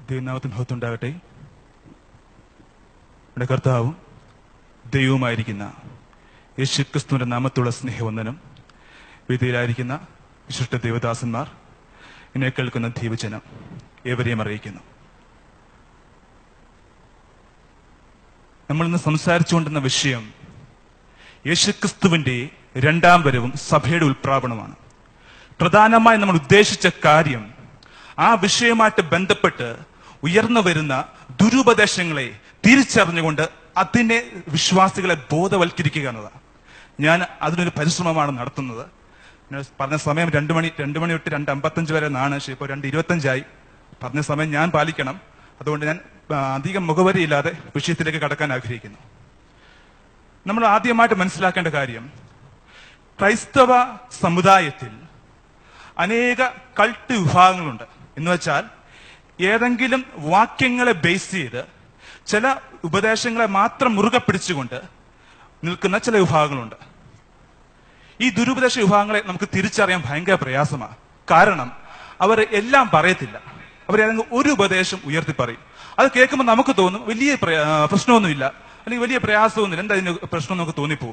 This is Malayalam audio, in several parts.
ദൈവനാമത്തിന് മഹത്വമുണ്ടാകട്ടെ നമ്മുടെ കർത്താവും ദൈവവുമായിരിക്കുന്ന യേശു ക്രിസ്തുവിന്റെ നാമത്തുള്ള സ്നേഹവന്ദനം വിധിയിലായിരിക്കുന്ന വിശിഷ്ട ദേവദാസന്മാർ എന്നെ കേൾക്കുന്ന ദൈവജനം ഏവരെയും അറിയിക്കുന്നു നമ്മൾ ഇന്ന് സംസാരിച്ചുകൊണ്ടിരുന്ന വിഷയം യേശുക്രിസ്തുവിന്റെ രണ്ടാം വരവും സഭയുടെ ഉൽപ്രാപണമാണ് പ്രധാനമായി നമ്മൾ ഉദ്ദേശിച്ച കാര്യം ആ വിഷയവുമായിട്ട് ബന്ധപ്പെട്ട് ഉയർന്നു വരുന്ന ദുരുപദേശങ്ങളെ തിരിച്ചറിഞ്ഞുകൊണ്ട് അതിനെ വിശ്വാസികളെ ബോധവൽക്കരിക്കുക എന്നതാണ് ഞാൻ അതിനൊരു പരിശ്രമമാണ് നടത്തുന്നത് ഞാൻ പറഞ്ഞ സമയം രണ്ടു മണി രണ്ടു മണി തൊട്ട് രണ്ട് അമ്പത്തഞ്ച് വരെ എന്നാണ് പക്ഷേ ഇപ്പോൾ രണ്ട് ഇരുപത്തഞ്ചായി പറഞ്ഞ സമയം ഞാൻ പാലിക്കണം അതുകൊണ്ട് ഞാൻ ആ, അധികം മുഖവരിയില്ലാതെ വിഷയത്തിലേക്ക് കടക്കാൻ ആഗ്രഹിക്കുന്നു നമ്മൾ ആദ്യമായിട്ട് മനസ്സിലാക്കേണ്ട കാര്യം ക്രൈസ്തവ സമുദായത്തിൽ അനേക കൾട്ട് വിഭാഗങ്ങളുണ്ട് എന്ന് വെച്ചാൽ ഏതെങ്കിലും വാക്യങ്ങളെ ബേസ് ചെയ്ത് ചില ഉപദേശങ്ങളെ മാത്രം മുറുകെ പിടിച്ചുകൊണ്ട് നിൽക്കുന്ന ചില വിഭാഗങ്ങളുണ്ട് ഈ ദുരുപദേശ വിഭാഗങ്ങളെ നമുക്ക് തിരിച്ചറിയാൻ ഭയങ്കര പ്രയാസമാണ് കാരണം അവർ എല്ലാം പറയത്തില്ല അവർ ഏതെങ്കിലും ഒരു ഉപദേശം ഉയർത്തി പറയും അത് കേൾക്കുമ്പോൾ നമുക്ക് തോന്നും വലിയ പ്രയാ- ആ, പ്രശ്നമൊന്നുമില്ല അല്ലെങ്കിൽ വലിയ പ്രയാസമൊന്നുമില്ല എന്താ ഇതിന് പ്രശ്നം നമുക്ക് തോന്നിപ്പോകും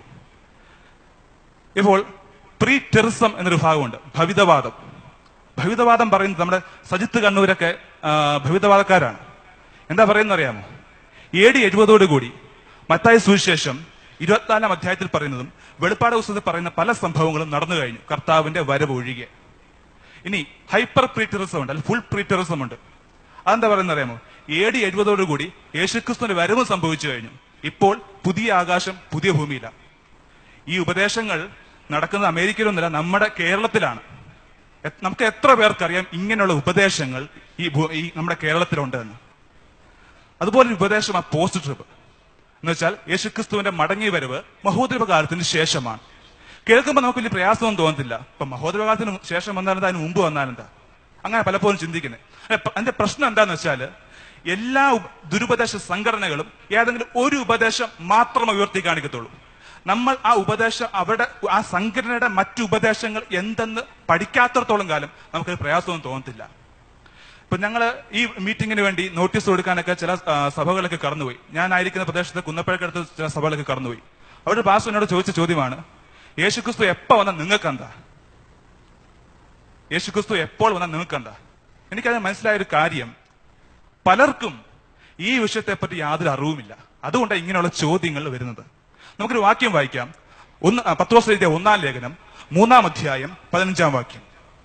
ഇപ്പോൾ പ്രീ ടെറിസം എന്നൊരു ഭാഗമുണ്ട് ഭവിതവാദം ഭവിതവാദം പറയുന്നത് നമ്മുടെ സജിത്ത് കണ്ണൂരൊക്കെ ആ, ഭവിതവാദക്കാരാണ് എന്താ പറയുന്നത് അറിയാമോ എ ഡി എഴുപതോടുകൂടി മത്തായ സുവിശേഷം ഇരുപത്തിനാലാം അധ്യായത്തിൽ പറയുന്നതും വെളിപ്പാട് പുസ്തകത്തിൽ പറയുന്ന പല സംഭവങ്ങളും നടന്നു കഴിഞ്ഞു കർത്താവിന്റെ വരവ് ഒഴികെ ഇനി ഹൈപ്പർ പ്രീറ്ററിസം ഉണ്ട് അല്ലെങ്കിൽ ഫുൾ പ്രീറ്ററിസം ഉണ്ട് അതെന്താ പറയുന്നത് അറിയാമോ എ ഡി എഴുപതോടുകൂടി യേശുക്രിസ്തുവിന്റെ വരവ് സംഭവിച്ചു കഴിഞ്ഞു ഇപ്പോൾ പുതിയ ആകാശം പുതിയ ഭൂമിയിലാണ് ഈ ഉപദേശങ്ങൾ നടക്കുന്നത് അമേരിക്കയിലൊന്നുമല്ല നമ്മുടെ കേരളത്തിലാണ് എ- നമുക്ക് എത്ര പേർക്കറിയാം ഇങ്ങനെയുള്ള ഉപദേശങ്ങൾ ഈ ഭൂ- ഈ നമ്മുടെ കേരളത്തിലുണ്ട് എന്ന് അതുപോലെ ഒരു ഉപദേശമാണ് പോസ്റ്റ് ട്രിപ്പ് എന്ന് വെച്ചാൽ യേശുക്രിസ്തുവിന്റെ മടങ്ങി വരവ് മഹോദരവ കാലത്തിന് ശേഷമാണ് കേൾക്കുമ്പോൾ നമുക്ക് വലിയ പ്രയാസമൊന്നും തോന്നത്തില്ല ഇപ്പൊ മഹോദരവ കാലത്തിന് ശേഷം വന്നാലെന്താ അതിന് മുമ്പ് വന്നാലെന്താ അങ്ങനെ പലപ്പോഴും ചിന്തിക്കുന്നത് അതിന്റെ പ്രശ്നം എന്താന്ന് വെച്ചാല് എല്ലാ ഉപ- ദുരുപദേശ സംഘടനകളും ഏതെങ്കിലും ഒരു ഉപദേശം മാത്രം ഉയർത്തി കാണിക്കത്തുള്ളൂ നമ്മൾ ആ ഉപദേശം അവിടെ ആ സംഘടനയുടെ മറ്റു ഉപദേശങ്ങൾ എന്തെന്ന് പഠിക്കാത്തടത്തോളം കാലം നമുക്ക് പ്രയാസമൊന്നും തോന്നത്തില്ല ഇപ്പൊ ഞങ്ങൾ ഈ മീറ്റിംഗിന് വേണ്ടി നോട്ടീസ് കൊടുക്കാനൊക്കെ ചില ആ, സഭകളൊക്കെ കടന്നുപോയി ഞാനായിരിക്കുന്ന പ്രദേശത്ത് കുന്നപ്പഴക്കടുത്ത് ചില സഭകളൊക്കെ കടന്നുപോയി അവരുടെ പാസ്റ്റർ എന്നോട് ചോദിച്ച ചോദ്യമാണ് യേശുക്രിസ്തു എപ്പോ വന്നാൽ നിങ്ങൾക്ക് എന്താ യേശുക്രിസ്തു എപ്പോൾ വന്നാൽ നിങ്ങൾക്ക് എന്താ എനിക്കത് മനസ്സിലായ ഒരു കാര്യം പലർക്കും ഈ വിഷയത്തെപ്പറ്റി യാതൊരു അറിവുമില്ല അതുകൊണ്ടാണ് ഇങ്ങനെയുള്ള ചോദ്യങ്ങൾ വരുന്നത് നമുക്കൊരു വാക്യം വായിക്കാം ഒന്ന് ആ, പത്രോസ് എഴുതിയ ഒന്നാം ലേഖനം മൂന്നാം അധ്യായം പതിനഞ്ചാം വാക്യം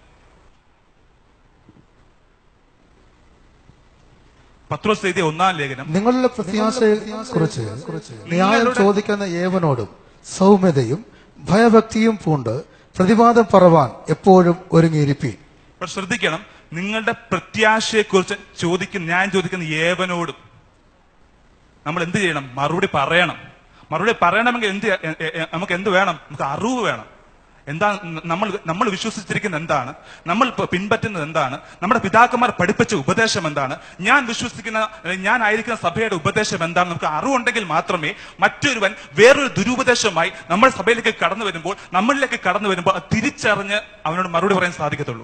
പത്രോസ് എഴുതിയ ഒന്നാം ലേഖനം നിങ്ങളുടെ പ്രത്യാശയെ കുറിച്ച് ന്യായം ചോദിക്കുന്ന ഏവനോടും സൗമ്യതയും ഭയഭക്തിയും പൂണ്ട് പ്രതിവാദം പറവാൻ എപ്പോഴും ഒരുങ്ങിയിരിപ്പീൻ അപ്പോൾ ശ്രദ്ധിക്കണം നിങ്ങളുടെ പ്രത്യാശയെക്കുറിച്ച് ചോദിക്കുന്ന ഞാൻ ചോദിക്കുന്ന ഏവനോടും നമ്മൾ എന്ത് ചെയ്യണം മറുപടി പറയണം മറുപടി പറയണമെങ്കിൽ എന്ത് എ- എ- എ- നമുക്ക് എന്ത് വേണം നമുക്ക് അറിവ് വേണം എന്താ നമ്മൾ നമ്മൾ വിശ്വസിച്ചിരിക്കുന്ന എന്താണ് നമ്മൾ ഇപ്പൊ പിൻപറ്റുന്നത് എന്താണ് നമ്മുടെ പിതാക്കന്മാർ പഠിപ്പിച്ച ഉപദേശം എന്താണ് ഞാൻ വിശ്വസിക്കുന്ന അല്ലെങ്കിൽ ഞാൻ ആയിരിക്കുന്ന സഭയുടെ ഉപദേശം എന്താണ് നമുക്ക് അറിവുണ്ടെങ്കിൽ മാത്രമേ മറ്റൊരുവൻ വേറൊരു ദുരുപദേശമായി നമ്മുടെ സഭയിലേക്ക് കടന്നു വരുമ്പോൾ നമ്മളിലേക്ക് കടന്നു വരുമ്പോൾ അത് തിരിച്ചറിഞ്ഞ് അവനോട് മറുപടി പറയാൻ സാധിക്കത്തുള്ളൂ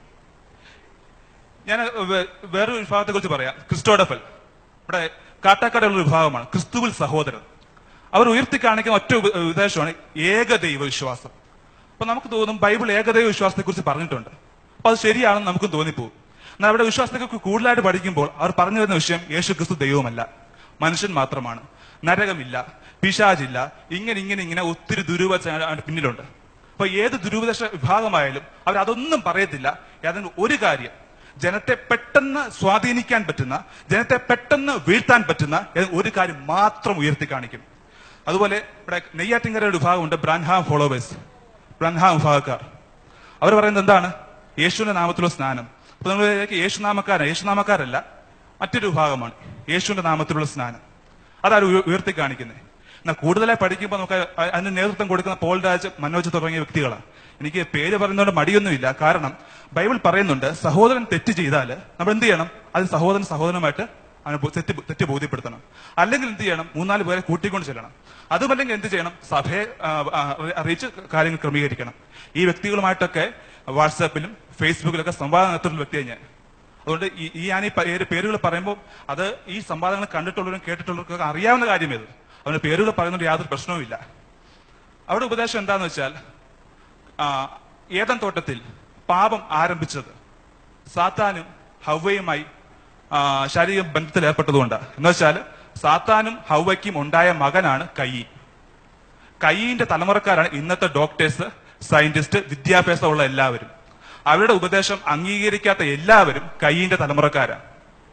ഞാൻ വേ- വേറൊരു വിഭാഗത്തെ കുറിച്ച് പറയാം ക്രിസ്റ്റോഡഫൽ ഇവിടെ കാട്ടാക്കടയുള്ള ഒരു വിഭാഗമാണ് ക്രിസ്തുവിൽ സഹോദരൻ അവർ ഉയർത്തി കാണിക്കുന്ന ഒറ്റ ഉപ- ഉപദേശമാണ് ഏകദൈവ വിശ്വാസം അപ്പൊ നമുക്ക് തോന്നും ബൈബിൾ ഏകദൈവ വിശ്വാസത്തെ കുറിച്ച് പറഞ്ഞിട്ടുണ്ട് അപ്പൊ അത് ശരിയാണെന്ന് നമുക്ക് തോന്നിപ്പോകും എന്നാൽ അവിടെ വിശ്വാസത്തെക്കുറിച്ച് കൂടുതലായിട്ട് പഠിക്കുമ്പോൾ അവർ പറഞ്ഞു വരുന്ന വിഷയം യേശു ക്രിസ്തു ദൈവമല്ല മനുഷ്യൻ മാത്രമാണ് നരകമില്ല പിശാചില്ല ഇങ്ങനെ ഇങ്ങനെ ഇങ്ങനെ ഒത്തിരി ദുരുപദേശ അതിന്റെ പിന്നിലുണ്ട് അപ്പൊ ഏത് ദുരുപദേശ വിഭാഗമായാലും അവർ അതൊന്നും പറയത്തില്ല ഏതെങ്കിലും ഒരു കാര്യം ജനത്തെ പെട്ടെന്ന് സ്വാധീനിക്കാൻ പറ്റുന്ന ജനത്തെ പെട്ടെന്ന് വീഴ്ത്താൻ പറ്റുന്ന ഏതെങ്കിലും ഒരു കാര്യം മാത്രം ഉയർത്തി കാണിക്കും അതുപോലെ ഇവിടെ നെയ്യാറ്റിങ്കര ഒരു വിഭാഗമുണ്ട് ബ്രാൻഹാം ഫോളോവേഴ്സ് ബ്രൻഹാം വിഭാഗക്കാർ അവർ പറയുന്നത് എന്താണ് യേശുവിന്റെ നാമത്തിലുള്ള സ്നാനം അപ്പൊ നമ്മൾ വിചാരിക്കും യേശുനാമക്കാരൻ യേശുനാമക്കാരല്ല മറ്റൊരു വിഭാഗമാണ് യേശുവിന്റെ നാമത്തിലുള്ള സ്നാനം അതാണ് ഉയ- ഉയർത്തി കാണിക്കുന്നത് എന്നാൽ കൂടുതലായി പഠിക്കുമ്പോൾ നമുക്ക് അ- അതിന് നേതൃത്വം കൊടുക്കുന്ന പോൾ രാജ് മനോജ് തുടങ്ങിയ വ്യക്തികളാണ് എനിക്ക് പേര് പറയുന്നതുകൊണ്ട് മടിയൊന്നുമില്ല കാരണം ബൈബിൾ പറയുന്നുണ്ട് സഹോദരൻ തെറ്റ് ചെയ്താൽ നമ്മൾ എന്ത് ചെയ്യണം അത് സഹോദരൻ സഹോദരനുമായിട്ട് അവനെ ബോ- തെറ്റ് തെറ്റ് ബോധ്യപ്പെടുത്തണം അല്ലെങ്കിൽ എന്ത് ചെയ്യണം മൂന്നാല് പേരെ കൂട്ടിക്കൊണ്ട് ചെല്ലണം അതുമല്ലെങ്കിൽ എന്ത് ചെയ്യണം സഭയെ ആ, ആ, അറിയിച്ച് കാര്യങ്ങൾ ക്രമീകരിക്കണം ഈ വ്യക്തികളുമായിട്ടൊക്കെ വാട്സാപ്പിലും ഫേസ്ബുക്കിലൊക്കെ സംവാദം നടത്തുന്ന വ്യക്തിയാണ് ഞാൻ അതുകൊണ്ട് ഈ ഈ ഞാൻ ഈ പേര് പേരുകൾ പറയുമ്പോൾ അത് ഈ സംവാദങ്ങൾ കണ്ടിട്ടുള്ളവരും കേട്ടിട്ടുള്ളവർക്കൊക്കെ അറിയാവുന്ന കാര്യം ഇത് അതുകൊണ്ട് പേരുകൾ പറയുന്നതുകൊണ്ട് യാതൊരു പ്രശ്നവുമില്ല അവിടെ ഉപദേശം എന്താന്ന് വെച്ചാൽ ആ, ഏതൻ തോട്ടത്തിൽ പാപം ആരംഭിച്ചത് സാത്താനും ഹവ്വയുമായി ആ, ശാരീരിക ബന്ധത്തിൽ ഏർപ്പെട്ടതുകൊണ്ട് എന്ന് വെച്ചാൽ സാത്താനും ഹവ്വയ്ക്കും ഉണ്ടായ മകനാണ് കയ്യി കയ്യിന്റെ തലമുറക്കാരാണ് ഇന്നത്തെ ഡോക്ടേഴ്സ് സയന്റിസ്റ്റ് വിദ്യാഭ്യാസമുള്ള എല്ലാവരും അവരുടെ ഉപദേശം അംഗീകരിക്കാത്ത എല്ലാവരും കയ്യിന്റെ തലമുറക്കാരാണ്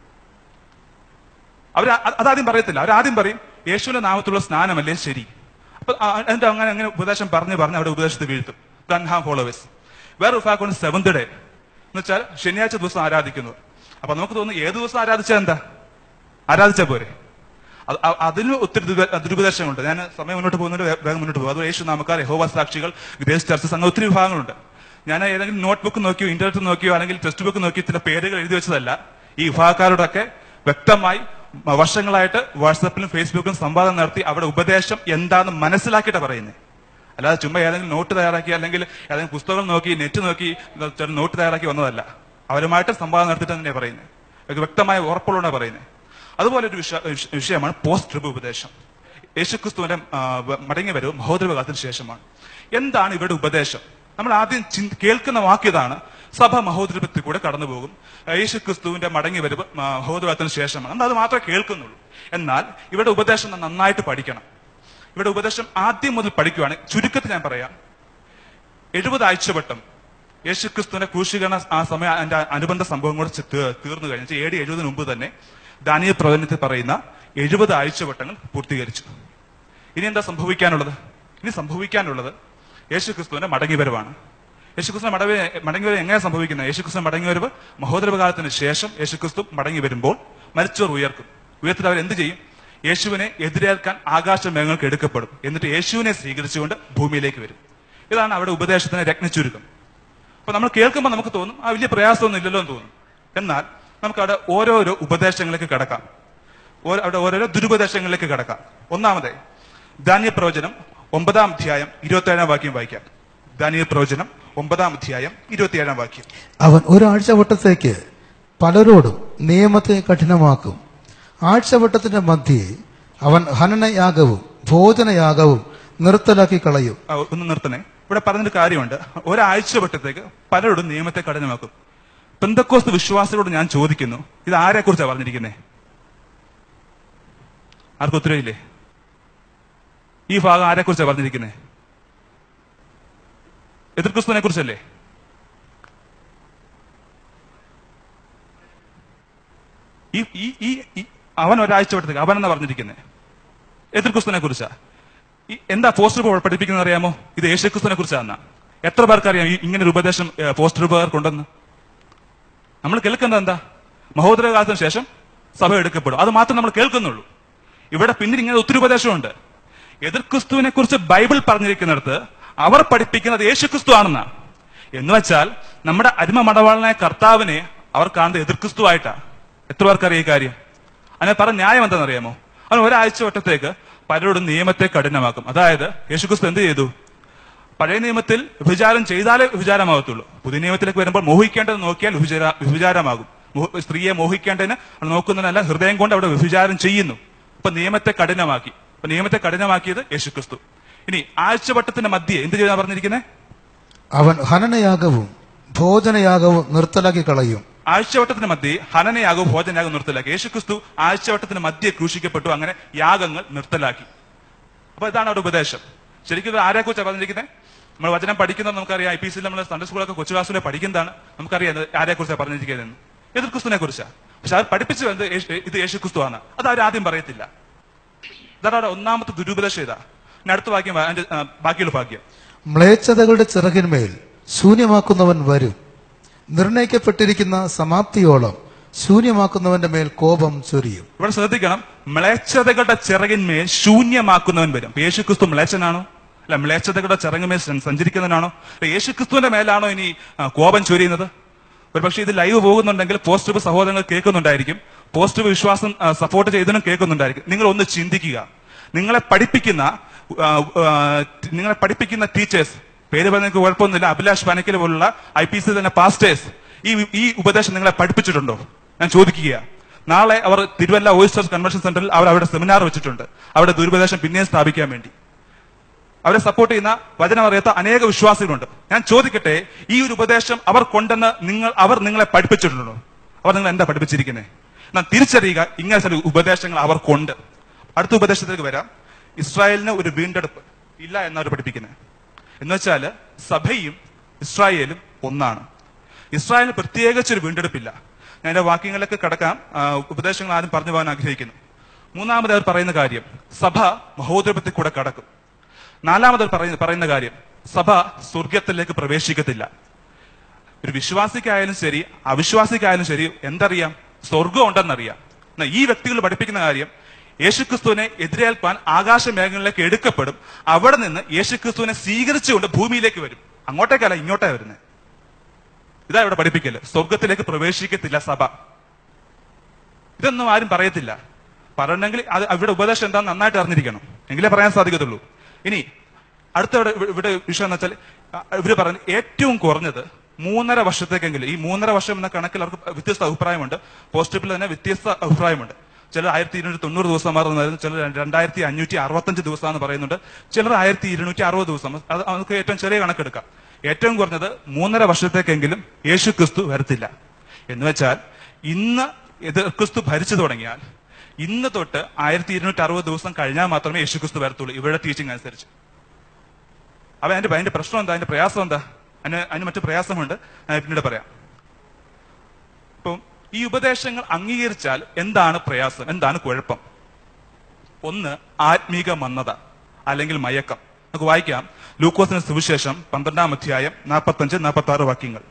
അവർ അതാദ്യം പറയത്തില്ല അവരാദ്യം പറയും യേശുവിന്റെ നാമത്തിലുള്ള സ്നാനമല്ലേ ശരി അപ്പൊ ആ, എന്നിട്ട് അങ്ങനെ അങ്ങനെ ഉപദേശം പറഞ്ഞ് പറഞ്ഞ് അവിടെ ഉപദേശത്തെ വീഴ്ത്തും ഗൺഹാം ഫോളോവേഴ്സ് വേറെ വിഭാഗമാണ് സെവന്ത് ഡേ എന്ന് വെച്ചാൽ ശനിയാഴ്ച ദിവസം ആരാധിക്കുന്നു അപ്പൊ നമുക്ക് തോന്നുന്നു ഏത് ദിവസം ആരാധിച്ചാൽ എന്താ ആരാധിച്ചാ പോരെ അത് അ- അതിന് ഒത്തിരി ദുരുപ- ദുരുപദേശങ്ങളുണ്ട് ഞാൻ സമയം മുന്നോട്ട് പോകുന്നതിന് വേ- വേഗം മുന്നോട്ട് പോകും അത് യേശു നാമക്കാർ യഹോവ സാക്ഷികൾ ഗ്രേസ് ചർച്ചസ് അങ്ങനെ ഒത്തിരി വിഭാഗങ്ങളുണ്ട് ഞാൻ ഏതെങ്കിലും നോട്ട് ബുക്ക് നോക്കിയോ ഇന്റർനെറ്റ് നോക്കിയോ അല്ലെങ്കിൽ ടെക്സ്റ്റ് ബുക്ക് നോക്കിയോ ചില പേരുകൾ എഴുതി വെച്ചതല്ല ഈ വിഭാഗക്കാരോടൊക്കെ വ്യക്തമായി മ- വർഷങ്ങളായിട്ട് വാട്സാപ്പിലും ഫേസ്ബുക്കിലും സംവാദം നടത്തി അവിടെ ഉപദേശം എന്താണെന്ന് മനസ്സിലാക്കിയിട്ട് പറയുന്നത് അല്ലാതെ ചുമ്മാ ഏതെങ്കിലും നോട്ട് തയ്യാറാക്കി അല്ലെങ്കിൽ ഏതെങ്കിലും പുസ്തകം നോക്കി നെറ്റ് നോക്കി ചെറിയ നോട്ട് തയ്യാറാക്കി വന്നതല്ല അവരുമായിട്ട് സംവാദം നടത്തിയിട്ട് തന്നെയാണ് പറയുന്നത് ഒരു വ്യക്തമായ ഉറപ്പുള്ളതാണ് പറയുന്നത് അതുപോലെ ഒരു വിഷ- വിഷ- വിഷയമാണ് പോസ്റ്റ് ട്രിബ് ഉപദേശം യേശുക്രിസ്തുവിന്റെ ആ, വ- മടങ്ങി വരവ് മഹോദരകാലത്തിന് ശേഷമാണ് എന്താണ് ഇവരുടെ ഉപദേശം നമ്മൾ ആദ്യം ചിന്ത- കേൾക്കുന്ന വാക്യതാണ് സഭ മഹോദരത്തിൽ കൂടെ കടന്നു പോകും യേശുക്രിസ്തുവിന്റെ മടങ്ങി വരവ് മഹോദരകാലത്തിന് ശേഷമാണ് നമ്മൾ അത് മാത്രമേ കേൾക്കുന്നുള്ളൂ എന്നാൽ ഇവരുടെ ഉപദേശം നാം നന്നായിട്ട് പഠിക്കണം ഇവിടെ ഉപദേശം ആദ്യം മുതൽ പഠിക്കുവാണ് ചുരുക്കത്തിൽ ഞാൻ പറയാം എഴുപത് ആഴ്ചവട്ടം യേശുക്രിസ്തുവിന്റെ ക്രൂശീകരണ ആ സമയം അതിന്റെ അനുബന്ധ സംഭവങ്ങൾ തീർന്നു കഴിഞ്ഞു എ ഡി എഴുപതിന് മുമ്പ് തന്നെ ദാനിയ പ്രവചനത്തിൽ പറയുന്ന എഴുപത് ആഴ്ചവട്ടങ്ങൾ പൂർത്തീകരിച്ചു ഇനി എന്താ സംഭവിക്കാനുള്ളത് ഇനി സംഭവിക്കാനുള്ളത് യേശുക്രിസ്തുവിന്റെ മടങ്ങിവരവാണ് യേശുക്രിസ്തുവിന്റെ മടവ മടങ്ങിവരവ് എങ്ങനെ സംഭവിക്കുന്നത് യേശുക്രിസ്തു മടങ്ങിവരവ് മഹോദരകാലത്തിന് ശേഷം യേശുക്രിസ്തു മടങ്ങി വരുമ്പോൾ മരിച്ചവർ ഉയർക്കും ഉയർത്തിട്ട് അവർ എന്ത് ചെയ്യും യേശുവിനെ എതിരേൽക്കാൻ ആകാശ മേഘങ്ങൾക്ക് എടുക്കപ്പെടും എന്നിട്ട് യേശുവിനെ സ്വീകരിച്ചുകൊണ്ട് ഭൂമിയിലേക്ക് വരും ഇതാണ് അവിടെ ഉപദേശത്തിന്റെ രത്നച്ചുരുക്കം അപ്പൊ നമ്മൾ കേൾക്കുമ്പോൾ നമുക്ക് തോന്നും ആ വലിയ പ്രയാസമൊന്നും ഇല്ലല്ലോ എന്ന് തോന്നും എന്നാൽ നമുക്ക് അവിടെ ഓരോരോ ഉപദേശങ്ങളിലേക്ക് കടക്കാം ഓരോ- അവിടെ ഓരോരോ ദുരുപദേശങ്ങളിലേക്ക് കടക്കാം ഒന്നാമതെ ദാനിയ പ്രവചനം ഒമ്പതാം അധ്യായം ഇരുപത്തിയേഴാം വാക്യം വായിക്കാം ദാനിയ പ്രവചനം ഒമ്പതാം അധ്യായം ഇരുപത്തിയേഴാം വാക്യം അവൻ ഒരാഴ്ചവട്ടത്തേക്ക് പലരോടും നിയമത്തെ കഠിനമാക്കും ആഴ്ചവട്ടത്തിന്റെ മധ്യേ അവൻ ഹനനയാഗവും ഭോജനയാഗവും നിർത്തലാക്കി കളയും ആ, ഒന്ന് നിർത്തണേ ഇവിടെ പറഞ്ഞൊരു കാര്യമുണ്ട് ഒരാഴ്ച വട്ടത്തേക്ക് പലരോടും നിയമത്തെ കഠിനമാക്കും പെന്തക്കോസ്ത് വിശ്വാസികളോട് ഞാൻ ചോദിക്കുന്നു ഇത് ആരെ കുറിച്ചാണ് പറഞ്ഞിരിക്കുന്നത് ആർക്കും ഉത്തരവില്ലേ ഈ ഭാഗം ആരെ കുറിച്ചാണ് പറഞ്ഞിരിക്കുന്നത് എതിർക്രിസ്തുവിനെ കുറിച്ചല്ലേ ഈ ഈ ഈ ഈ- അവൻ ഒരാഴ്ച വട്ടത്തേക്ക് അവൻ എന്നാ പറഞ്ഞിരിക്കുന്നത് എതിർക്രിസ്തുവിനെ കുറിച്ചാ ഈ എന്താ പോസ്റ്റർ ബോർഡ് പഠിപ്പിക്കുന്നത് അറിയാമോ ഇത് യേശുക്രിസ്തുവിനെ കുറിച്ചാണ് എത്ര പേർക്ക് അറിയാം ഈ ഇങ്ങനെ ഒരു ഉപദേശം ഏ, പോസ്റ്റർ പേർക്കുണ്ടെന്ന് നമ്മൾ കേൾക്കുന്നത് എന്താ മഹോദരകാലത്തിന് ശേഷം സഭ എടുക്കപ്പെടും അത് മാത്രം നമ്മൾ കേൾക്കുന്നുള്ളൂ ഇവിടെ പിന്നിൽ ഇങ്ങനെ ഒത്തിരി ഉപദേശമുണ്ട് എതിർക്രിസ്തുവിനെ കുറിച്ച് ബൈബിൾ പറഞ്ഞിരിക്കുന്നിടത്ത് അവർ പഠിപ്പിക്കുന്നത് യേശുക്രിസ്തു ആണെന്നാണ് എന്ന് വെച്ചാൽ നമ്മുടെ അരിമ മടവാളനായ കർത്താവിനെ അവർ കാണുന്നത് എതിർക്രിസ്തു ആയിട്ടാ എത്ര പേർക്കറിയാം ഈ കാര്യം അതിനെ പറഞ്ഞ ന്യായം എന്താണെന്നറിയാമോ അവൻ ഒരാഴ്ച വട്ടത്തേക്ക് പലരോടും നിയമത്തെ കഠിനമാക്കും അതായത് യേശുക്രിസ്തു എന്ത് ചെയ്തു പഴയ നിയമത്തിൽ വ്യഭിചാരം ചെയ്താലേ വ്യഭിചാരമാകത്തുള്ളൂ പുതിയ നിയമത്തിലേക്ക് വരുമ്പോൾ മോഹിക്കേണ്ടത് നോക്കിയാൽ വ്യഭിചാര വ്യഭിചാരമാകും മോ- സ്ത്രീയെ മോഹിക്കേണ്ടതിന് അവൾ നോക്കുന്നതിനല്ല ഹൃദയം കൊണ്ട് അവിടെ വ്യഭിചാരം ചെയ്യുന്നു അപ്പൊ നിയമത്തെ കഠിനമാക്കി അപ്പൊ നിയമത്തെ കഠിനമാക്കിയത് യേശുക്രിസ്തു ഇനി ആഴ്ചവട്ടത്തിന്റെ മധ്യേ എന്ത് ചെയ്താ പറഞ്ഞിരിക്കുന്നത് അവൻ ഹനനയാഗവും ഭോജനയാഗവും നിർത്തലാക്കി കളയും ആഴ്ചവട്ടത്തിന് മധ്യേ ഹനനയാകവും ഭോജനയാകവും നിർത്തലാക്കി യേശുക്രിസ്തു ആഴ്ചവട്ടത്തിന് മധ്യേ ക്രൂശിക്കപ്പെട്ടു അങ്ങനെ യാഗങ്ങൾ നിർത്തലാക്കി അപ്പൊ ഇതാണ് അവിടെ ഉപദേശം ശരിക്കും ഇത് ആരെ കുറിച്ചാണ് പറഞ്ഞിരിക്കുന്നത് നമ്മൾ വചനം പഠിക്കുന്നത് നമുക്കറിയാം ഐ പി സിയിൽ നമ്മൾ സൺഡേ സ്കൂളൊക്കെ കൊച്ചു ക്ലാസ്സിലെ പഠിക്കുന്നതാണ് നമുക്കറിയാം ഇത് ആരെ കുറിച്ചാണ് പറഞ്ഞിരിക്കുന്നത് എതിർ ക്രിസ്തുവിനെ കുറിച്ചാണ് പക്ഷെ അത് പഠിപ്പിച്ചു എന്ത് യേശു- ഇത് യേശു ക്രിസ്തു ആണ് അത് അവർ ആദ്യം പറയത്തില്ല ഇതാണ് അവിടെ ഒന്നാമത്തെ ദുരുപദേശം ഇതാ ഇനി അടുത്ത വാക്യം വാ- അതിന്റെ, ആ, ബാക്കിയുള്ള ഭാഗ്യം മ്ലേച്ഛതകളുടെ ചിറകിന്മേൽ ശൂന്യമാക്കുന്നവൻ വരും നിർണയിക്കപ്പെട്ടിരിക്കുന്ന സമാപ്തിയോളം ശൂന്യമാക്കുന്നവന്റെ മേൽ കോപം ചൊരിയും ഇവിടെ ശ്രദ്ധിക്കണം മ്ലേച്ഛതകളുടെ ചിറകിന്മേൽ ശൂന്യമാക്കുന്നവൻ വരും അപ്പൊ യേശുക്രിസ്തു മ്ലേച്ഛനാണോ അല്ല മ്ലേച്ഛതകളുടെ ചിറകിന്മേൽ സഞ്ച- സഞ്ചരിക്കുന്നവനാണോ അല്ല, യേശുക്രിസ്തുവിന്റെ മേലാണോ ഇനി ആ, കോപം ചൊരിയുന്നത് ഒരു പക്ഷേ ഇത് ലൈവ് പോകുന്നുണ്ടെങ്കിൽ പോസിറ്റീവ് സഹോദരങ്ങൾ കേൾക്കുന്നുണ്ടായിരിക്കും പോസിറ്റീവ് വിശ്വാസം സപ്പോർട്ട് ചെയ്തതിനും കേൾക്കുന്നുണ്ടായിരിക്കും നിങ്ങൾ ഒന്ന് ചിന്തിക്കുക നിങ്ങളെ പഠിപ്പിക്കുന്ന ആ, ആ, നിങ്ങളെ പഠിപ്പിക്കുന്ന ടീച്ചേഴ്സ് പേര് പറഞ്ഞ കുഴപ്പമൊന്നുമില്ല അഭിലാഷ് പനക്കൽ പോലുള്ള ഐ പി സി തന്നെ പാസ്റ്റേഴ്സ് ഈ ഈ ഉപദേശം നിങ്ങളെ പഠിപ്പിച്ചിട്ടുണ്ടോ ഞാൻ ചോദിക്കുക നാളെ അവർ തിരുവല്ല ഓയിസ്റ്റേഴ്സ് കൺവെൻഷൻ സെന്ററിൽ അവർ അവരുടെ സെമിനാർ വെച്ചിട്ടുണ്ട് അവരുടെ ദുരുപദേശം പിന്നെയും സ്ഥാപിക്കാൻ വേണ്ടി അവരെ സപ്പോർട്ട് ചെയ്യുന്ന വചനം അറിയാത്ത അനേക വിശ്വാസികളുണ്ട് ഞാൻ ചോദിക്കട്ടെ ഈ ഒരു ഉപദേശം അവർ കൊണ്ടെന്ന് നിങ്ങൾ അവർ നിങ്ങളെ പഠിപ്പിച്ചിട്ടുണ്ടോ അവർ നിങ്ങൾ എന്താ പഠിപ്പിച്ചിരിക്കുന്നത് എന്നാൽ തിരിച്ചറിയുക ഇങ്ങനെ ചില ഉപദേശങ്ങൾ അവർക്കുണ്ട് അടുത്ത ഉപദേശത്തിലേക്ക് വരാം ഇസ്രായേലിന് ഒരു വീണ്ടെടുപ്പ് ഇല്ല എന്നവർ പഠിപ്പിക്കുന്നത് എന്ന് വെച്ചാൽ സഭയും ഇസ്രായേലും ഒന്നാണ് ഇസ്രായേലിന് പ്രത്യേകിച്ച് ഒരു വീണ്ടെടുപ്പില്ല ഞാൻ എന്റെ വാക്യങ്ങളിലേക്ക് കടക്കാം ആ, ഉപദേശങ്ങൾ ആരും പറഞ്ഞു പോകാൻ ആഗ്രഹിക്കുന്നു മൂന്നാമത് അവർ പറയുന്ന കാര്യം സഭ മഹോദരപത്തിൽ കൂടെ കടക്കും നാലാമത് അവർ പറയുന്ന പറയുന്ന കാര്യം സഭ സ്വർഗത്തിലേക്ക് പ്രവേശിക്കത്തില്ല ഒരു വിശ്വാസിക്കായാലും ശരി അവിശ്വാസിക്കായാലും ശരി എന്തറിയാം സ്വർഗം ഉണ്ടെന്നറിയാം എന്നാൽ ഈ വ്യക്തികൾ പഠിപ്പിക്കുന്ന കാര്യം യേശുക്രിസ്തുവിനെ എതിരേൽപ്പാൻ ആകാശ മേഘങ്ങളിലേക്ക് എടുക്കപ്പെടും അവിടെ നിന്ന് യേശുക്രിസ്തുവിനെ സ്വീകരിച്ചുകൊണ്ട് ഭൂമിയിലേക്ക് വരും അങ്ങോട്ടേക്കല്ല ഇങ്ങോട്ടേ വരുന്നത് ഇതാ ഇവിടെ പഠിപ്പിക്കല് സ്വർഗത്തിലേക്ക് പ്രവേശിക്കത്തില്ല സഭ ഇതൊന്നും ആരും പറയത്തില്ല പറയണമെങ്കിൽ അത് ഇവിടെ ഉപദേശം എന്താന്ന് നന്നായിട്ട് അറിഞ്ഞിരിക്കണം എങ്കിലേ പറയാൻ സാധിക്കത്തുള്ളൂ ഇനി അടുത്ത ഇവിടെ ഇവിടെ വിഷയം എന്ന് വെച്ചാൽ ഇവർ പറയുന്നത് ഏറ്റവും കുറഞ്ഞത് മൂന്നര വർഷത്തേക്കെങ്കിലും ഈ മൂന്നര വർഷം എന്ന കണക്കിൽ അവർക്ക് വ്യത്യസ്ത അഭിപ്രായമുണ്ട് പോസ്റ്റിപ്പിൽ തന്നെ വ്യത്യസ്ത അഭിപ്രായമുണ്ട് ചിലർ ആയിരത്തി ഇരുന്നൂറ്റി തൊണ്ണൂറ് ദിവസം മാറുന്നതായിരുന്നു ചിലർ രണ്ടായിരത്തി അഞ്ഞൂറ്റി അറുപത്തഞ്ച് ദിവസം എന്ന് പറയുന്നുണ്ട് ചിലർ ആയിരത്തി ഇരുന്നൂറ്റി അറുപത് ദിവസം അത് നമുക്ക് ഏറ്റവും ചെറിയ കണക്കെടുക്കാം ഏറ്റവും കുറഞ്ഞത് മൂന്നര വർഷത്തേക്കെങ്കിലും യേശു ക്രിസ്തു വരത്തില്ല എന്ന് വെച്ചാൽ ഇന്ന് എതിർ ക്രിസ്തു ഭരിച്ചു തുടങ്ങിയാൽ ഇന്ന് തൊട്ട് ആയിരത്തി ഇരുന്നൂറ്റി അറുപത് ദിവസം കഴിഞ്ഞാൽ മാത്രമേ യേശു ക്രിസ്തു വരത്തുള്ളൂ ഇവരുടെ ടീച്ചിങ് അനുസരിച്ച് അവ അതിന്റെ അതിന്റെ പ്രശ്നം എന്താ അതിന്റെ പ്രയാസം എന്താ അതിന് അതിന് മറ്റു പ്രയാസമുണ്ട് ഞാൻ പിന്നീട് പറയാം ഇപ്പം ഈ ഉപദേശങ്ങൾ അംഗീകരിച്ചാൽ എന്താണ് പ്രയാസം എന്താണ് കുഴപ്പം ഒന്ന് ആത്മീക മന്ദത അല്ലെങ്കിൽ മയക്കം നമുക്ക് വായിക്കാം ലൂക്കോസിന് സുവിശേഷം പന്ത്രണ്ടാം അധ്യായം നാൽപ്പത്തഞ്ച് നാൽപ്പത്തി ആറ് വാക്യങ്ങൾ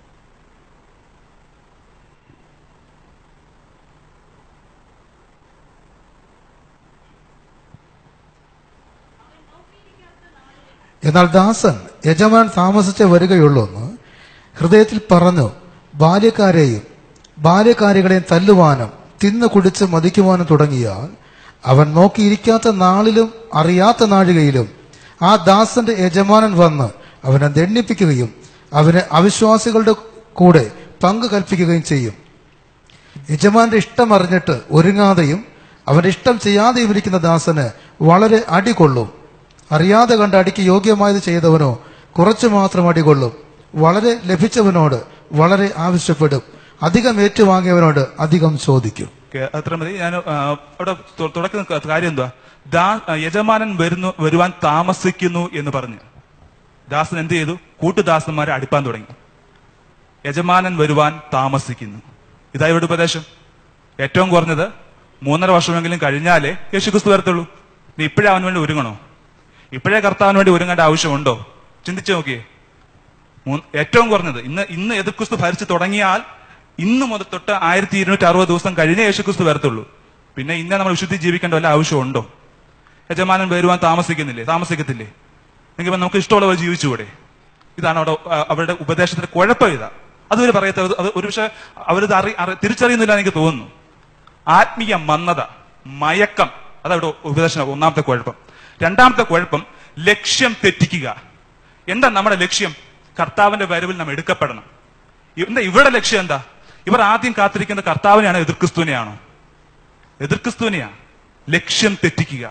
എന്നാൽ ദാസൻ യജമാൻ താമസിച്ചേ വരികയുള്ളൂന്ന് ഹൃദയത്തിൽ പറഞ്ഞു ബാല്യക്കാരെയും ബാല്യക്കാരികളെയും തല്ലുവാനും തിന്നു കുടിച്ച് മതിക്കുവാനും തുടങ്ങിയാൽ അവൻ നോക്കിയിരിക്കാത്ത നാളിലും അറിയാത്ത നാഴികയിലും ആ ദാസന്റെ യജമാനൻ വന്ന് അവനെ ദണ്ഡിപ്പിക്കുകയും അവനെ അവിശ്വാസികളുടെ കൂടെ പങ്ക് കൽപ്പിക്കുകയും ചെയ്യും യജമാന്റെ ഇഷ്ടം അറിഞ്ഞിട്ട് ഒരുങ്ങാതെയും അവന്റെ ഇഷ്ടം ചെയ്യാതെയും ഇരിക്കുന്ന ദാസന് വളരെ അടി കൊള്ളും അറിയാതെ കണ്ട് അടിക്ക് യോഗ്യമായത് ചെയ്തവനോ കുറച്ചു മാത്രം അടികൊള്ളും വളരെ ലഭിച്ചവനോട് വളരെ ആവശ്യപ്പെടും അധികം ഏറ്റുവാങ്ങിയവനോട് അധികം ചോദിക്കും ഓക്കേ, അത്ര മതി ഞാൻ ആ, അവിടെ തു- തുടക്കുന്ന ക- കാര്യം എന്തുവാ ദാ ആ, യജമാനൻ വരുന്നു വരുവാൻ താമസിക്കുന്നു എന്ന് പറഞ്ഞു ദാസൻ എന്ത് ചെയ്തു കൂട്ടുദാസന്മാരെ അടിപ്പാൻ തുടങ്ങി യജമാനൻ വരുവാൻ താമസിക്കുന്നു ഇതാ ഇവിടെ ഉപദേശം ഏറ്റവും കുറഞ്ഞത് മൂന്നര വർഷമെങ്കിലും കഴിഞ്ഞാലേ യേശുക്രിസ്തു വരത്തുള്ളൂ നീ ഇപ്പോഴേ അവന് വേണ്ടി ഒരുങ്ങണോ ഇപ്പോഴേ കർത്താവിന് വേണ്ടി ഒരുങ്ങേണ്ട ആവശ്യമുണ്ടോ ചിന്തിച്ചു നോക്കിയേ മൂന്ന്- ഏറ്റവും കുറഞ്ഞത് ഇന്ന് ഇന്ന് എതിർക്രിസ്തു ഭരിച്ചു തുടങ്ങിയാൽ ഇന്ന് മുതൽ തൊട്ട് ആയിരത്തി ഇരുന്നൂറ്റി അറുപത് ദിവസം കഴിഞ്ഞേ യേശുക്രിസ്തു വരത്തുള്ളൂ പിന്നെ ഇന്നെ നമ്മൾ വിശുദ്ധി ജീവിക്കേണ്ട വല്ല ആവശ്യമുണ്ടോ യജമാനൻ വരുവാൻ താമസിക്കുന്നില്ലേ താമസിക്കത്തില്ലേ എങ്കിൽ നമുക്ക് ഇഷ്ടമുള്ള പോലെ ജീവിച്ചുകൂടെ ഇതാണ് അവിടെ ആ, അവരുടെ ഉപദേശത്തിന്റെ കുഴപ്പം ഇതാ അതുവരെ പറയത്ത അത് ഒരു പക്ഷെ അവരിത് അറി അറി- തിരിച്ചറിയുന്നില്ല എന്ന് എനിക്ക് തോന്നുന്നു ആത്മീയ മന്ദത മയക്കം അതവിടെ ഉപദേശം ഒന്നാമത്തെ കുഴപ്പം രണ്ടാമത്തെ കുഴപ്പം ലക്ഷ്യം തെറ്റിക്കുക എന്താ നമ്മുടെ ലക്ഷ്യം കർത്താവിന്റെ വരവിൽ നാം എടുക്കപ്പെടണം എന്താ ഇവരുടെ ലക്ഷ്യം എന്താ ഇവർ ആദ്യം കാത്തിരിക്കുന്ന കർത്താവിനെയാണോ എതിർക്രിസ്തുവിനെയാണോ എതിർക്രിസ്തുവിനെയാ ലക്ഷ്യം തെറ്റിക്കുക